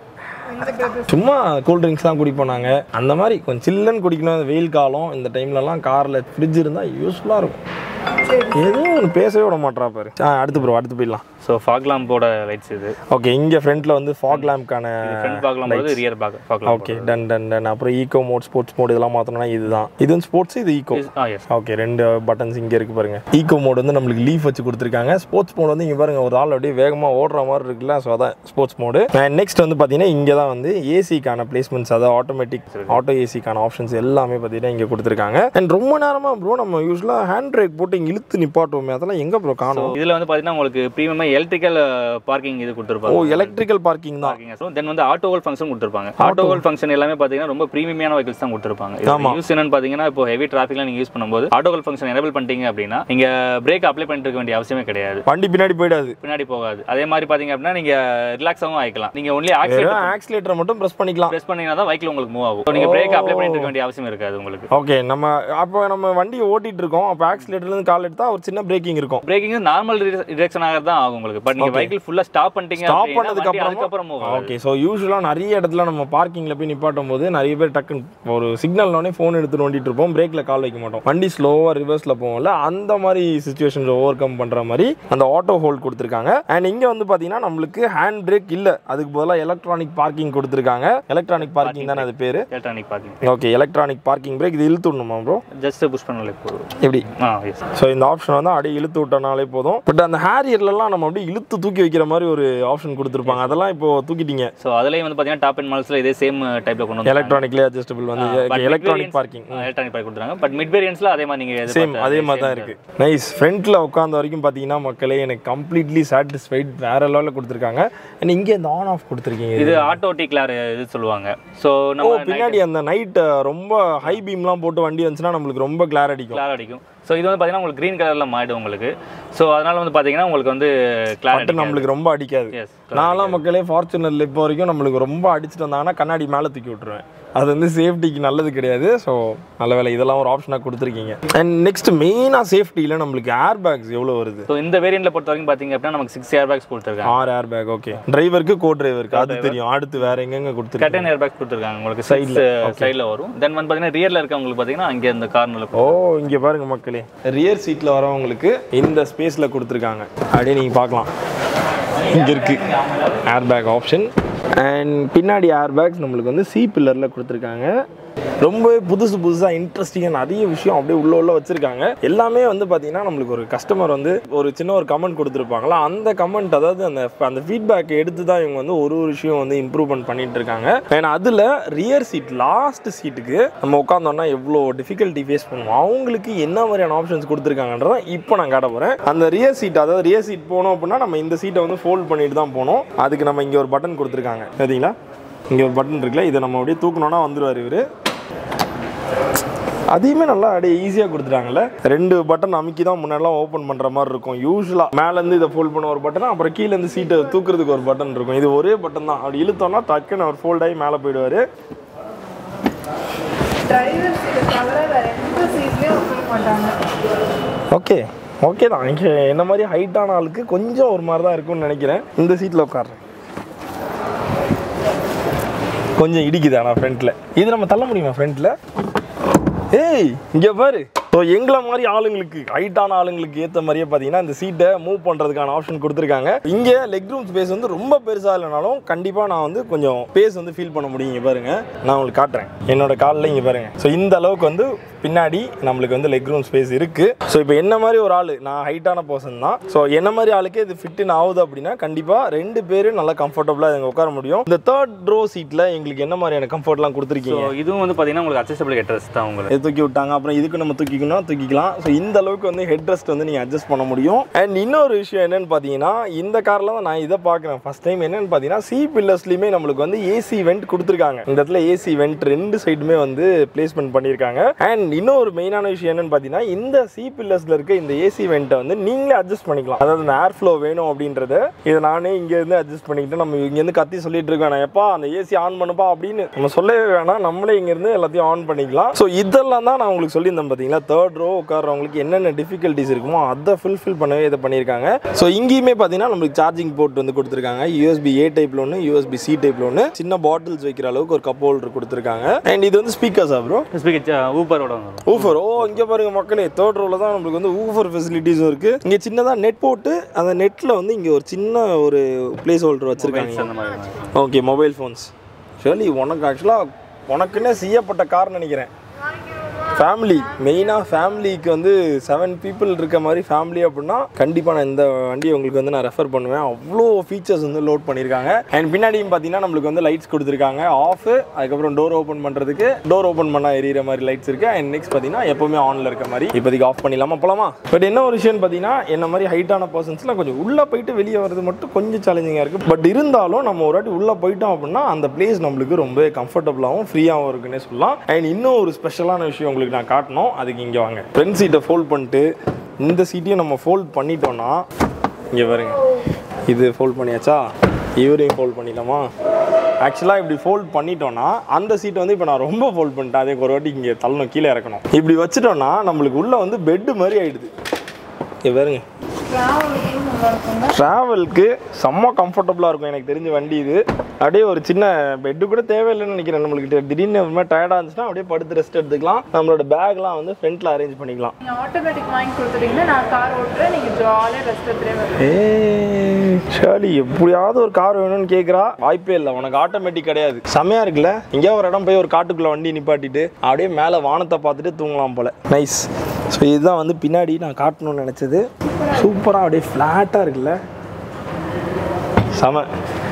சும்மா கூல் ட்ரிங்க்ஸ் தான் குடிப்போம் நாங்கள் அந்த மாதிரி கொஞ்சம் சில்லுன்னு குடிக்கணும் இந்த வெயில் காலம் இந்த டைம்லலாம் காரில் ஃப்ரிட்ஜ் இருந்தால் யூஸ்ஃபுல்லாக இருக்கும் எதுவும் ஒன்று பேசவே விட மாட்றா பாரு ஆ அடுத்து ப்ரோ அடுத்து போயிடலாம் ஸோ ஃபாக் லாம்போட லைட்ஸ் இது ஓகே இங்கே ஃப்ரண்ட்டில் வந்து ஃபாக் லேம்ப்க்கான ஃப்ரண்ட் பார்க்கலாம் போது ரியர் பார்க்க பார்க்கலாம் ஓகே டன் டன் டன் அப்புறம் ஈகோ மோட் ஸ்போர்ட்ஸ் மோட் இதெல்லாம் மாற்றணும்னா இதுதான் இது வந்து ஸ்போர்ட்ஸ் இது ஈகோ ஆ எஸ் ஓகே ரெண்டு பட்டன்ஸ் இங்கே இருக்கு பாருங்க ஈகோ மோட் வந்து நம்மளுக்கு லீஃப் வச்சு கொடுத்துருக்காங்க ஸ்போர்ட்ஸ் மோட் வந்து இங்கே பாருங்க ஒரு ஆள் அப்படியே வேகமாக ஓடுற மாதிரி இருக்குல்ல ஸோ அதான் ஸ்போர்ட்ஸ் மோடு நெக்ஸ்ட் வந்து பார்த்தீங்கன்னா இங்கே தான் வந்து ஏசிக்கான பிளேஸ்மெண்ட்ஸ் அதாவது ஆட்டோமேட்டிக் ஆட்டோ ஏசிக்கான ஆப்ஷன்ஸ் எல்லாமே பார்த்தீங்கன்னா இங்கே கொடுத்துருக்காங்க அண்ட் ரொம்ப நேரமாக ப்ரோ நம்ம யூஸ்வலாக ஹேண்ட் பிரேக் போட்டு இங்கே இழுத்து நிப்பாட்டுவோமே அதெல்லாம் எங்கே ப்ரோ காணும் இதில் வந்து பார்த்தீங்கன்னா உங்களுக்கு ப்ரீமியமாக எலக்ட்ரிக்கல் பார்க்கிங் இது ஓ கொடுத்துருப்பாங்க எலக்ட்ரிக்கல் பார்க்கிங் தான் ஸோ தென் வந்து ஆட்டோ ஹோல் ஃபங்க்ஷன் கொடுத்துருப்பாங்க ஆட்டோ ஹோல் ஃபங்க்ஷன் எல்லாமே பார்த்தீங்கன்னா ரொம்ப ப்ரீமியமான வெஹிக்கல்ஸ் தான் கொடுத்துருப்பாங்க யூஸ் என்னன்னு பார்த்தீங்கன்னா இப்போ ஹெவி டிராஃபிக்லாம் நீங்கள் யூஸ் பண்ணும்போது ஆட்டோ ஹோல் ஃபங்க்ஷன் எனேபிள் பண்ணிட்டீங்க அப்படின்னா நீங்கள் பிரேக் அப்ளை பண்ணிட்டு இருக்க வேண்டிய அவசியமே கிடையாது வண்டி பின்னாடி போயிடாது பின்னாடி போகாது அதே மாதிரி பார்த்தீங்க அப்படின்னா நீங்கள் ரிலாக்ஸாகவும் ஆகிக்கலாம் நீங்கள் ஒன்லி ஆக்சிடென்ட் வெறும் ஆக்சிலேட்டரை மட்டும் ப்ரெஸ் பண்ணிக்கலாம் ப்ரெஸ் பண்ணீங்கன்னா தான் வெஹிக்கிள் உங்களுக்கு மூவ் ஆகும் நீங்கள் பிரேக் அப்ளை பண்ணிட்டு இருக்க வேண்டிய அவசியம் இருக்காது உங்களுக்கு ஓகே நம்ம அப்போ நம்ம வண்டி ஓட்டிட்டு இருக்கோம் அப்போ ஆக்சிலேட்டர்லேருந்து கால் எடுத்தா ஒரு சின்ன பிரேக்கிங் இருக்கும் பிரேக்கிங் நார்மல் டிரெக்ஷன் ஆகிறது தான் ஆகும் உங்களுக்கு பட் நீங்கள் வெஹிக்கிள் ஃபுல்லாக ஸ்டாப் பண்ணிட்டீங்க ஸ்டாப் அப்படின்னா பண்ணதுக்கு வண்டி அப்புறம் அதுக்கப்புறம் மூவ் ஆகும் ஓகே ஸோ யூஸ்வலாக நிறைய இடத்துல நம்ம பார்க்கிங்கில் போய் நிப்பாட்டும் போது நிறைய பேர் டக்குன்னு ஒரு சிக்னல்னோடனே ஃபோன் எடுத்து நோண்டிட்டு இருப்போம் பிரேக்கில் கால் வைக்க மாட்டோம் வண்டி ஸ்லோவாக ரிவர்ஸில் போவோம்ல அந்த மாதிரி சுச்சுவேஷன்ஸ் ஓவர் கம் பண்ணுற மாதிரி அந்த ஆட்டோ ஹோல்ட் கொடுத்துருக்காங்க அண்ட் இங்கே வந்து பார்த்தீங்கன்னா நம்மளுக்கு ஹேண்ட் பிரேக் இல்லை அதுக்கு பதிலாக எலக்ட்ரானிக் பார்க்கிங் கொடுத்துருக்காங்க எலக்ட்ரானிக் பார்க்கிங் தானே அது பேர் electronic parking okay electronic parking brake இது இழுத்து விடணுமா ப்ரோ ஜஸ்ட் புஷ் பண்ணாலே போதும் எப்படி ஆ எஸ் ஸோ இந்த ஆப்ஷன் வந்து அப்படியே இழுத்து விட்டனாலே போதும் பட் அந்த ஹேரியர்லலாம் நம்ம அப்படியே இழுத்து தூக்கி வைக்கிற மாதிரி ஒரு ஆப்ஷன் கொடுத்துருப்பாங்க அதெல்லாம் இப்போ தூக்கிட்டீங்க ஸோ அதுலேயும் வந்து பார்த்தீங்கன்னா டாப் அண்ட் மால்ஸில் இதே சேம் டைப்பில் கொண்டு வந்து எலக்ட்ரானிக்லி அட்ஜஸ்டபிள் வந்து எலக்ட்ரானிக் பார்க்கிங் எலக்ட்ரானிக் பார்க் கொடுத்துருக்காங்க பட் மிட் வேரியன்ஸில் அதே மாதிரி நீங்கள் சேம் அதே மாதிரி தான் இருக்கு நைஸ் ஃப்ரண்ட்ல உட்காந்த வரைக்கும் பார்த்தீங்கன்னா மக்களே எனக்கு கம்ப்ளீட்லி சாட்டிஸ்ஃபைட் வேற லெவலில் கொடுத்துருக்காங்க அண்ட் இங்கே இந்த ஆன் ஆஃப் கொடுத்துருக்கீங்க இது ஆட்டோ டிக்லார் இது சொல்லுவாங்க ஸோ ஓ நம்ம பின்னாடி அந்த நைட் ரொம்ப ஹை பீம்லாம் போட்டு வண்டி வந்துச்சுன்னா நம்மளுக்கு ரொம்ப கிளார் அடிக்கும் கிளார் அடிக்கும் ஸோ இது வந்து பார்த்தீங்கன்னா உங்களுக்கு க்ரீன் கலரில் மாறிடும் உங்களுக்கு ஸோ அதனால வந்து பார்த்தீங்கன்னா உங்களுக்கு வந்து கிளார் பட்டு நம்மளுக்கு ரொம்ப அடிக்காது எஸ் நான்லாம் மக்களே ஃபார்ச்சுனரில் இப்போ வரைக்கும் நம்மளுக்கு ரொம்ப அடிச்சுட்டு வந்தாங்கன்னா கண்ணாடி மேலே தூக்கி விட்டுருவேன் அது வந்து சேஃப்டிக்கு நல்லது கிடையாது ஸோ நல்ல வேலை இதெல்லாம் ஒரு ஆப்ஷனாக கொடுத்துருக்கீங்க அண்ட் நெக்ஸ்ட் மெயினாக சேஃப்டியில் நம்மளுக்கு ஏர் பேக்ஸ் எவ்வளோ வருது ஸோ இந்த வேரியண்ட்ல பொறுத்த வரைக்கும் பார்த்தீங்க அப்படின்னா நமக்கு சிக்ஸ் ஏர் பேக்ஸ் கொடுத்துருக்காங்க ஆறு ஏர் பேக் ஓகே டிரைவருக்கு கோ டிரைவருக்கு அது தெரியும் அடுத்து வேற எங்கெங்க கொடுத்துருக்காங்க கட்டன் ஏர் பேக்ஸ் கொடுத்துருக்காங்க உங்களுக்கு சைடில் சைடில் வரும் தென் வந்து பார்த்தீங்கன்னா ரியரில் இருக்கவங்களுக்கு பார்த்தீங்கன்னா அங்கே இந்த கார்னரில் ஓ இங்கே பாருங்க மக்களே ரியர் சீட்டில் வரவங்களுக்கு இந்த ஸ்பேஸில் கொடுத்துருக்காங்க அப்படியே நீங்கள் பார்க்கலாம் இங்கே இருக்கு ஏர் பேக் ஆப்ஷன் அண்ட் பின்னாடி ஏர் பேக்ஸ் நம்மளுக்கு வந்து சி பில்லரில் கொடுத்துருக்காங்க ரொம்பவே புதுசு புதுசாக இன்ட்ரெஸ்டிங்காக நிறைய விஷயம் அப்படியே உள்ள உள்ள வச்சிருக்காங்க எல்லாமே வந்து பார்த்தீங்கன்னா நம்மளுக்கு ஒரு கஸ்டமர் வந்து ஒரு சின்ன ஒரு கமெண்ட் கொடுத்துருப்பாங்களா அந்த கமெண்ட் அதாவது அந்த அந்த ஃபீட்பேக் எடுத்து தான் இவங்க வந்து ஒரு ஒரு விஷயம் வந்து இம்ப்ரூவ்மெண்ட் பண்ணிட்டு இருக்காங்க அண்ட் அதில் ரியர் சீட் லாஸ்ட் சீட்டுக்கு நம்ம உட்காந்தோம்னா எவ்வளோ டிஃபிகல்ட்டி ஃபேஸ் பண்ணுவோம் அவங்களுக்கு என்ன மாதிரியான ஆப்ஷன்ஸ் கொடுத்துருக்காங்கன்றத இப்போ நான் காட்ட போகிறேன் அந்த ரியர் சீட் அதாவது ரியர் சீட் போனோம் அப்படின்னா நம்ம இந்த சீட்டை வந்து ஃபோல்ட் பண்ணிட்டு தான் போனோம் அதுக்கு நம்ம இங்கே ஒரு பட்டன் கொடுத்துருக்காங்க சரிங்களா இங்கே ஒரு பட்டன் இருக்குல்ல இதை நம்ம அப்படியே தூக்கணும்னா வந்துருவார் இவர் அதையுமே நல்லா அப்படியே ஈஸியாக கொடுத்துட்டாங்கல்ல ரெண்டு பட்டன் அமுக்கி தான் முன்னாடிலாம் ஓப்பன் பண்ணுற மாதிரி இருக்கும் யூஸ்வலாக மேலேருந்து இதை ஃபோல்ட் பண்ண ஒரு பட்டன் அப்புறம் கீழேருந்து சீட்டை தூக்குறதுக்கு ஒரு பட்டன் இருக்கும் இது ஒரே பட்டன் தான் அப்படி இழுத்தோம்னா டக்குன்னு அவர் ஃபோல்ட் ஆகி மேலே போயிடுவார் டிரைவர் சீட்டை தவிர வேற எந்த சீட்லயும் உட்கார மாட்டாங்க ஓகே ஓகே தான் இங்கே என்ன மாதிரி ஹைட்டான ஆளுக்கு கொஞ்சம் ஒரு மாதிரி தான் இருக்கும்னு நினைக்கிறேன் இந்த சீட்டில் உட்காடுறேன் கொஞ்சம் இடிக்குது ஆனால் ஃப்ரண்ட்டில் இது நம்ம தள்ள முடியுமா ஃப்ரண்ட்டில் ஏய் இங்கே பாரு ஸோ எங்களை மாதிரி ஆளுங்களுக்கு ஹைட்டான ஆளுங்களுக்கு ஏற்ற மாதிரியே பார்த்தீங்கன்னா இந்த சீட்டை மூவ் பண்ணுறதுக்கான ஆப்ஷன் கொடுத்துருக்காங்க இங்கே லெக் ரூம் ஸ்பேஸ் வந்து ரொம்ப பெருசாக இல்லைனாலும் கண்டிப்பாக நான் வந்து கொஞ்சம் ஸ்பேஸ் வந்து ஃபீல் பண்ண முடியும் இங்கே பாருங்க நான் உங்களுக்கு காட்டுறேன் என்னோட காலில் இங்கே பாருங்க ஸோ இந்த அளவுக்கு வந்து பின்னாடி நம்மளுக்கு வந்து லெக் ரூம் ஸ்பேஸ் இருக்கு ஸோ இப்போ என்ன மாதிரி ஒரு ஆள் நான் ஹைட்டான பர்சன் தான் ஸோ என்ன மாதிரி ஆளுக்கு இது ஃபிட்டுன்னு ஆகுது அப்படின்னா கண்டிப்பாக ரெண்டு பேரும் நல்லா கம்ஃபர்டபுளாக இங்கே உட்கார முடியும் இந்த தேர்ட் ரோ சீட்டில் எங்களுக்கு என்ன மாதிரியான கம்ஃபர்ட்லாம் ஸோ கொடுத்துருக்கீங்க இதுவும் வந்து பார்த்தீங்கன்னா உங்களுக்கு அட்ஜஸ்டபிள் ஹெட்ரஸ் தான் உங்களுக்கு இது தூக்கி விட்டாங்க அப்புறம் இதுக்கு நம்ம தூக்கிக்கணும் தூக்கிக்கலாம் ஸோ இந்த அளவுக்கு வந்து ஹெட் ரெஸ்ட் வந்து நீங்கள் அட்ஜஸ்ட் பண்ண முடியும் அண்ட் இன்னொரு விஷயம் என்னன்னு பார்த்தீங்கன்னா இந்த காரில் தான் நான் இதை பார்க்குறேன் ஃபர்ஸ்ட் டைம் என்னன்னு பார்த்தீங்கன்னா சி பில்லர்ஸ்லையுமே நம்மளுக்கு வந்து ஏசி வெண்ட் கொடுத்துருக்காங்க இந்த இடத்துல ஏசி வெண்ட் ரெண்டு சைடுமே வந்து பிளேஸ்மெண்ட் பண்ணியிருக்காங்க அண்ட் இன்னொரு மெயினான விஷயம் என்னன்னு பார்த்தீங்கன்னா இந்த சி பில்லர்ஸில் இருக்க இந்த ஏசி வெண்ட்டை வந்து நீங்களே அட்ஜஸ்ட் பண்ணிக்கலாம் அதாவது இந்த ஏர் ஃப்ளோ வேணும் அப்படின்றத இதை நானே இங்கேருந்து அட்ஜஸ்ட் பண்ணிக்கிட்டு நம்ம இங்கேருந்து கத்தி சொல்லிட்டு இருக்கேன் நான் எப்பா அந்த ஏசி ஆன் பண்ணுப்பா அப்படின்னு நம்ம சொல்லவே வேணாம் நம்மளே இங்கேருந்து எல்லாத்தையும் ஆன் பண்ணிக்கலாம் ஸோ இதெல்லாம் தான் நான் உங்களுக்கு சொல்லியிருந்தேன் பார்த்தீங்களா தேர்ட் ரோ உட்கார்றவங்களுக்கு என்னென்ன டிஃபிகல்ட்டிஸ் இருக்குமோ அதை ஃபுல்ஃபில் பண்ணவே இதை பண்ணியிருக்காங்க ஸோ இங்கேயுமே பார்த்தீங்கன்னா நம்மளுக்கு சார்ஜிங் போர்ட் வந்து கொடுத்துருக்காங்க யூஎஸ்பி ஏ டைப்ல ஒன்று யூஎஸ்பி சி டைப்ல ஒன்று சின்ன பாட்டில்ஸ் வைக்கிற அளவுக்கு ஒரு கப் ஹோல்டர் கொடுத்துருக்காங்க அண்ட் இது வந்து ஸ்பீக்கர்ஸா ப்ரோ ஸ்பீக்கர் ஊப்பரோட வந்துடும் ஊஃபர் ஓ இங்கே பாருங்க மக்களே தேர்ட் ரோல தான் நம்மளுக்கு வந்து ஊஃபர் ஃபெசிலிட்டிஸும் இருக்கு இங்கே சின்னதாக நெட் போட்டு அந்த நெட்டில் வந்து இங்கே ஒரு சின்ன ஒரு பிளேஸ் ஹோல்டர் வச்சிருக்காங்க அந்த மாதிரி ஓகே மொபைல் ஃபோன்ஸ் ஷர்லி உனக்கு ஆக்சுவலாக உனக்குன்னே செய்யப்பட்ட கார்னு நினைக்கிறேன் ஃபேமிலி மெயினாக ஃபேமிலிக்கு வந்து செவன் பீப்புள் இருக்க மாதிரி ஃபேமிலி அப்படின்னா கண்டிப்பாக நான் இந்த வண்டியை உங்களுக்கு வந்து நான் ரெஃபர் பண்ணுவேன் அவ்வளோ ஃபீச்சர்ஸ் வந்து லோட் பண்ணியிருக்காங்க அண்ட் பின்னாடியும் பார்த்தீங்கன்னா நம்மளுக்கு வந்து லைட்ஸ் கொடுத்துருக்காங்க ஆஃப் அதுக்கப்புறம் டோர் ஓப்பன் பண்ணுறதுக்கு டோர் ஓப்பன் பண்ணால் எரியிற மாதிரி லைட்ஸ் இருக்குது அண்ட் நெக்ஸ்ட் பார்த்தீங்கன்னா எப்போவுமே ஆனில் இருக்க மாதிரி இப்போதைக்கு ஆஃப் பண்ணிடலாமா போலாமா பட் என்ன ஒரு விஷயம்னு பார்த்தீங்கன்னா என்ன மாதிரி ஹைட்டான பர்சன்ஸ்லாம் கொஞ்சம் உள்ளே போயிட்டு வெளியே வர்றது மட்டும் கொஞ்சம் சேலஞ்சிங்காக இருக்குது பட் இருந்தாலும் நம்ம ஒரு வாட்டி உள்ளே போயிட்டோம் அப்படின்னா அந்த பிளேஸ் நம்மளுக்கு ரொம்ப கம்ஃபர்டபுளாகவும் ஃப்ரீயாகவும் இருக்குன்னே சொல்லலாம் அண்ட் இன்னும் ஒரு ஸ்பெஷலான விஷயம் உங்களுக்கு நான் காட்டணும் அதுக்கு இங்கே வாங்க ஃப்ரண்ட் சீட்டை ஃபோல்ட் பண்ணிட்டு இந்த சீட்டையும் நம்ம ஃபோல்ட் பண்ணிட்டோம்னா இங்கே பாருங்க இது ஃபோல்ட் பண்ணியாச்சா இவரையும் ஃபோல்ட் பண்ணிடலாமா ஆக்சுவலாக இப்படி ஃபோல்ட் பண்ணிட்டோம்னா அந்த சீட்டை வந்து இப்போ நான் ரொம்ப ஃபோல்ட் பண்ணிட்டேன் அதே ஒரு வாட்டி இங்கே தள்ளணும் கீழே இறக்கணும் இப்படி வச்சுட்டோம்னா நம்மளுக்கு உள்ளே வந்து பெட்டு மாதிரி ஆயிடுது இங்கே பாருங்க ட்ராவலுக்கும் நல்லா இருக்கும்ல ட்ராவலுக்கு செம்ம கம்ஃபர்டபுளாக இருக்கும் எனக்கு தெரிஞ்ச வண்டி இது அப்படியே ஒரு சின்ன பெட்டு கூட தேவையில்லைன்னு நினைக்கிறேன் நம்மளுக்கு திடீர்னு ஒரு மாதிரி டயர்டாக இருந்துச்சுன்னா அப்படியே படுத்து ரெஸ்ட் எடுத்துக்கலாம் நம்மளோட பேக்லாம் வந்து ஃப்ரண்ட்டில் அரேஞ்ச் பண்ணிக்கலாம் நீங்கள் ஆட்டோமேட்டிக் வாங்கி கொடுத்துட்டீங்கன்னா நான் கார் ஓட்டுறேன் நீங்கள் ஜாலியாக ரெஸ்ட் எடுத்துகிட்டே வருவீங்க ஏய் ஷாலி எப்படியாவது ஒரு கார் வேணும்னு கேட்குறா வாய்ப்பே இல்லை உனக்கு ஆட்டோமேட்டிக் கிடையாது செமையா இருக்குல்ல எங்கேயோ ஒரு இடம் போய் ஒரு காட்டுக்குள்ள வண்டி நிப்பாட்டிட்டு அப்படியே மேலே வானத்தை பார்த்துட்டு தூங்கலாம் போல நைஸ் ஸோ இதுதான் வந்து பின்னாடி நான் காட்டணும்னு நினச்சது சூப்பராக அப்படியே ஃப்ளாட்டாக இருக்குல்ல செம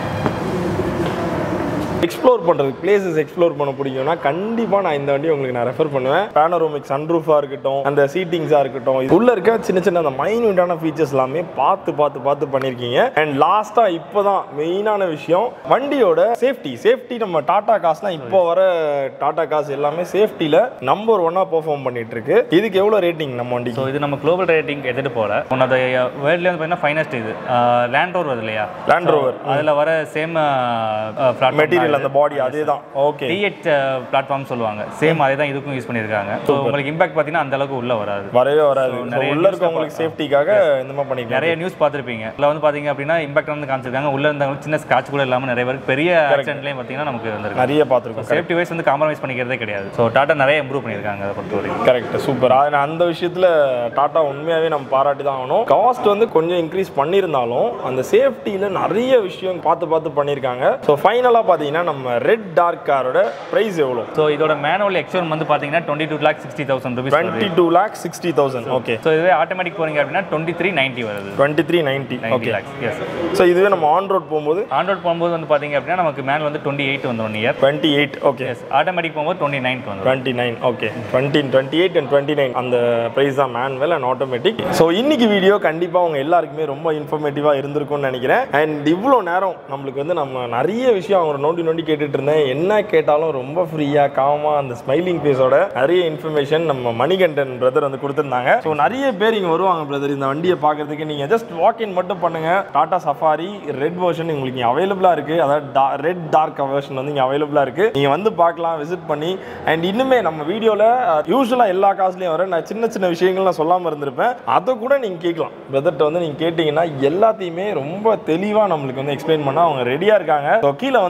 எக்ஸ்ப்ளோர் பண்ணுறதுக்கு பிளேசஸ் எக்ஸ்ப்ளோர் பண்ண பிடிக்கும்னா கண்டிப்பாக நான் இந்த வண்டி உங்களுக்கு நான் ரெஃபர் பண்ணுவேன் பேனரோமிக் சன்ரூஃபாக இருக்கட்டும் அந்த சீட்டிங்ஸாக இருக்கட்டும் இது உள்ள இருக்க சின்ன சின்ன அந்த மைன்யூட்டான ஃபீச்சர்ஸ் எல்லாமே பார்த்து பார்த்து பார்த்து பண்ணியிருக்கீங்க அண்ட் லாஸ்ட்டாக இப்போ தான் மெயினான விஷயம் வண்டியோட சேஃப்டி சேஃப்டி நம்ம டாடா காஸ்லாம் இப்போ வர டாடா காஸ் எல்லாமே சேஃப்டியில் நம்பர் ஒன்னாக பெர்ஃபார்ம் பண்ணிட்டு இருக்கு இதுக்கு எவ்வளோ ரேட்டிங் நம்ம ஸோ வண்டிக்கு இது நம்ம குளோபல் ரேட்டிங் எடுத்துட்டு போல ஒன் ஆஃப் த வேர்ல்ட்லேயே வந்து பார்த்தீங்கன்னா ஃபைனஸ்ட் இது லேண்ட் ரோவர் வருது இல்லையா Land Rover. அதில் வர சேம் மெட்டீரியல் அந்த பாடி அதே தான் ஓகே டிஎச் பிளாட்ஃபார்ம் சொல்லுவாங்க சேம் அதே தான் இதுக்கும் யூஸ் பண்ணியிருக்காங்க ஸோ உங்களுக்கு இம்பாக்ட் பார்த்தீங்கன்னா அந்த அளவுக்கு உள்ள வராது வரவே வராது So, நிறைய உள்ள news இருக்கவங்களுக்கு சேஃப்டிக்காக இந்த மாதிரி பண்ணிக்கலாம் நிறைய நியூஸ் பார்த்துருப்பீங்க இதில் வந்து பார்த்தீங்க அப்படின்னா இம்பாக்ட் வந்து காமிச்சிருக்காங்க உள்ள இருந்தவங்க சின்ன ஸ்காட்ச் கூட இல்லாமல் நிறைய பேருக்கு பெரிய ஆக்சிடென்ட்லேயும் பார்த்தீங்கன்னா நமக்கு வந்திருக்கு நிறைய பார்த்துருக்கோம் சேஃப்டி வைஸ் வந்து காம்ப்ரமைஸ் பண்ணிக்கிறதே கிடையாது ஸோ டாட்டா நிறைய இம்ப்ரூவ் பண்ணியிருக்காங்க அதை பொறுத்த வரைக்கும் கரெக்ட் சூப்பர் அது அந்த விஷயத்துல டாடா உண்மையாவே நம்ம பாராட்டி தான் ஆகணும் காஸ்ட் வந்து கொஞ்சம் இன்க்ரீஸ் பண்ணியிருந்தாலும் அந்த சேஃப்டியில் நிறைய விஷயம் பார்த்து பார்த்து பண்ணியிருக்காங்க ஸோ ஃபைனலாக பார்த்தீங்கன்னா நம்ம ரெட் டார்க் காரோட ப்ரைஸ் எவ்வளோ ஸோ இதோட மேனுவல் எக்ஸ்ஷோரூம் வந்து பார்த்தீங்கன்னா twenty two lakh sixty thousand rupees twenty two lakh sixty thousand okay so இதுவே ஆட்டோமேட்டிக் போறீங்க அப்படின்னா டுவெண்ட்டி த்ரீ நைன்ட்டி வருது twenty three ninety ninety okay lakhs yes so இதுவே நம்ம ஆன் ரோட் போகும்போது ஆண்ட்ராய்ட் போகும்போது வந்து பார்த்தீங்க அப்படின்னா நமக்கு மேன் வந்து டுவெண்ட்டி எயிட் வந்து one year twenty eight okay yes automatic போகும்போது டுவெண்ட்டி நைன் வந்து twenty nine okay twenty twenty eight and twenty nine அந்த ப்ரைஸ் தான் மேனுவல் அண்ட் ஆட்டோமேட்டிக் ஸோ இன்னைக்கு வீடியோ கண்டிப்பாக அவங்க எல்லாருக்குமே ரொம்ப இன்ஃபர்மேட்டிவாக இருந்திருக்கும்னு நினைக்கிறேன் அண்ட் இவ்வளோ நேரம் நம்மளுக்கு வந்து நம்ம நிறைய விஷயம் அவங்க நோண்டி நோண்டி கேட்டுட்டு இருந்தேன் என்ன கேட்டாலும் ரொம்ப ஃப்ரீயாக காமாக அந்த ஸ்மைலிங் ஃபேஸோட நிறைய இன்ஃபர்மேஷன் நம்ம மணிகண்டன் பிரதர் வந்து கொடுத்துருந்தாங்க ஸோ நிறைய பேர் இங்கே வருவாங்க பிரதர் இந்த வண்டியை பார்க்கறதுக்கு நீங்கள் ஜஸ்ட் வாக்கின் மட்டும் பண்ணுங்க டாடா சஃபாரி ரெட் வெர்ஷன் உங்களுக்கு இங்கே அவைலபிளாக இருக்குது அதாவது ரெட் டார்க் வெர்ஷன் வந்து இங்கே அவைலபிளாக இருக்குது நீங்கள் வந்து பார்க்கலாம் விசிட் பண்ணி அண்ட் இன்னுமே நம்ம வீடியோவில் யூஸ்வலாக எல்லா காசுலையும் வர நான் சின்ன சின்ன விஷயங்கள் நான் சொல்லாமல் இருந்திருப்பேன் அதை கூட நீங்கள் கேட்கலாம் பிரதர்கிட்ட வந்து நீங்கள் கேட்டிங்கன்னா எல்லாத்தையுமே ரொம்ப தெளிவாக நம்மளுக்கு வந்து எக்ஸ்பிளைன் பண்ண அவங்க ரெடியாக இருக்காங்க ஸோ கீழே வந்து நம்ம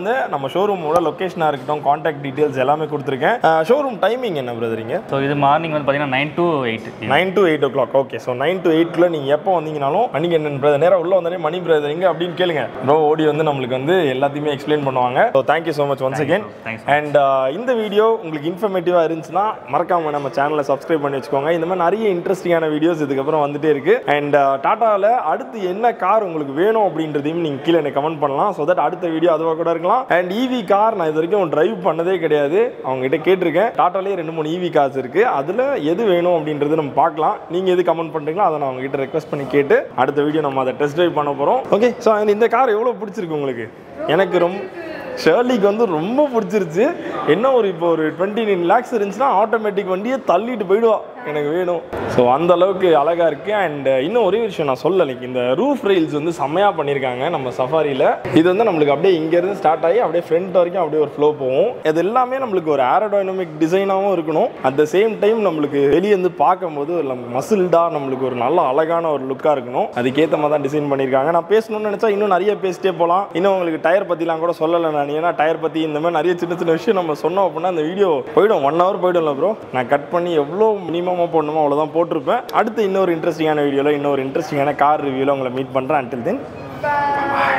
நம்ம ஷோரூமோட லொக்கேஷனாக இருக்கட்டும் காண்டாக்ட் டீட்டெயில்ஸ் எல்லாமே கொடுத்துருக்கேன் ஷோரூம் டைமிங் என்ன பிரதரிங்க ஸோ இது மார்னிங் வந்து பார்த்தீங்கன்னா nine to eight nine to eight o'clock okay so nine to எயிட்ல நீங்கள் எப்போ வந்தீங்கனாலும் மணிக்கு என்ன பிரதர் நேராக உள்ள வந்தாலே மணி பிரதர் எங்க அப்படின்னு கேளுங்க ப்ரோ ஓடி வந்து நம்மளுக்கு வந்து எல்லாத்தையுமே எக்ஸ்பிளைன் பண்ணுவாங்க so thank you so much once again thanks and இந்த வீடியோ உங்களுக்கு இன்ஃபர்மேட்டிவாக இருந்துச்சுன்னா மறக்காம நம்ம சேனலை சப்ஸ்கிரைப் பண்ணி வச்சுக்கோங்க இந்த மாதிரி நிறைய இன்ட்ரெஸ்டிங்கான வீடியோஸ் இதுக்கப்புறம் வந்துட்டே இருக்கு அண்ட் டாட்டாவில் அடுத்து என்ன கார் உங்களுக்கு வேணும் அப்படின்றதையும் நீங்கள் கீழே எனக்கு கமெண்ட் பண்ணலாம் ஸோ தட் அடுத்த வீடியோ அதுவாக கூட இருக்கலாம் அண்ட் ஈவி கார் நான் இது வரைக்கும் டிரைவ் பண்ணதே கிடையாது அவங்க கிட்ட கேட்டிருக்கேன் டாட்டாலேயே ரெண்டு மூணு ஈவி கார்ஸ் இருக்கு அதில் எது வேணும் அப்படின்றது நம்ம பார்க்கலாம் நீங்கள் எது கமெண்ட் பண்ணுறீங்களோ அதை நான் உங்ககிட்ட ரெக்வஸ்ட் பண்ணி கேட்டு அடுத்த வீடியோ நம்ம அதை டெஸ்ட் டிரைவ் பண்ண போகிறோம் ஓகே ஸோ இந்த கார் எவ்வளோ பிடிச்சிருக்கு உங்களுக்கு எனக்கு ரொம்ப ஷேர்லிக்கு வந்து ரொம்ப பிடிச்சிருச்சு என்ன ஒரு இப்போ ஒரு டுவெண்ட்டி நைன் லேக்ஸ் இருந்துச்சுன்னா ஆட்டோமேட்டிக் வண்டியை தள்ளிட்டு போயிடுவா எனக்கு வேணும் ஸோ அந்த அளவுக்கு அழகாக இருக்கு அண்ட் இன்னும் ஒரே விஷயம் நான் சொல்லலை இந்த ரூஃப் ரெயில்ஸ் வந்து செம்மையாக பண்ணியிருக்காங்க நம்ம சஃபாரியில் இது வந்து நம்மளுக்கு அப்படியே இங்கேருந்து ஸ்டார்ட் ஆகி அப்படியே ஃப்ரண்ட் வரைக்கும் அப்படியே ஒரு ஃப்ளோ போகும் இது எல்லாமே நம்மளுக்கு ஒரு ஏரோடைனமிக் டிசைனாகவும் இருக்கணும் அட் த சேம் டைம் நம்மளுக்கு வெளியே வந்து பார்க்கும்போது ஒரு மசில்டாக நம்மளுக்கு ஒரு நல்ல அழகான ஒரு லுக்காக இருக்கணும் அதுக்கேற்ற மாதிரி தான் டிசைன் பண்ணியிருக்காங்க நான் பேசணும்னு நினச்சா இன்னும் நிறைய பேசிட்டே போகலாம் இன்னும் உங்களுக்கு டயர் பற்றிலாம் கூட சொல்லலை நான் ஏன்னா டயர் பற்றி இந்த மாதிரி நிறைய சின்ன சின்ன விஷயம் நம்ம சொன்னோம் அப்படின்னா அந்த வீடியோ போயிடும் ஒன் ஹவர் போயிடும்ல ப்ரோ நான் கட் பண்ணி எவ்வளோ மினிமமாக போடணுமோ அவ்வளோதான் போட்டிருப்பேன் அடுத்து இன்னொரு இன்ட்ரெஸ்டிங்கான வீடியோவில் இன்னொரு இன்ட்ரெஸ்டிங்கான கார் ரிவ்யூவில் உங்களை மீட் பண்ணுறேன் அண்டில் தென் Bye.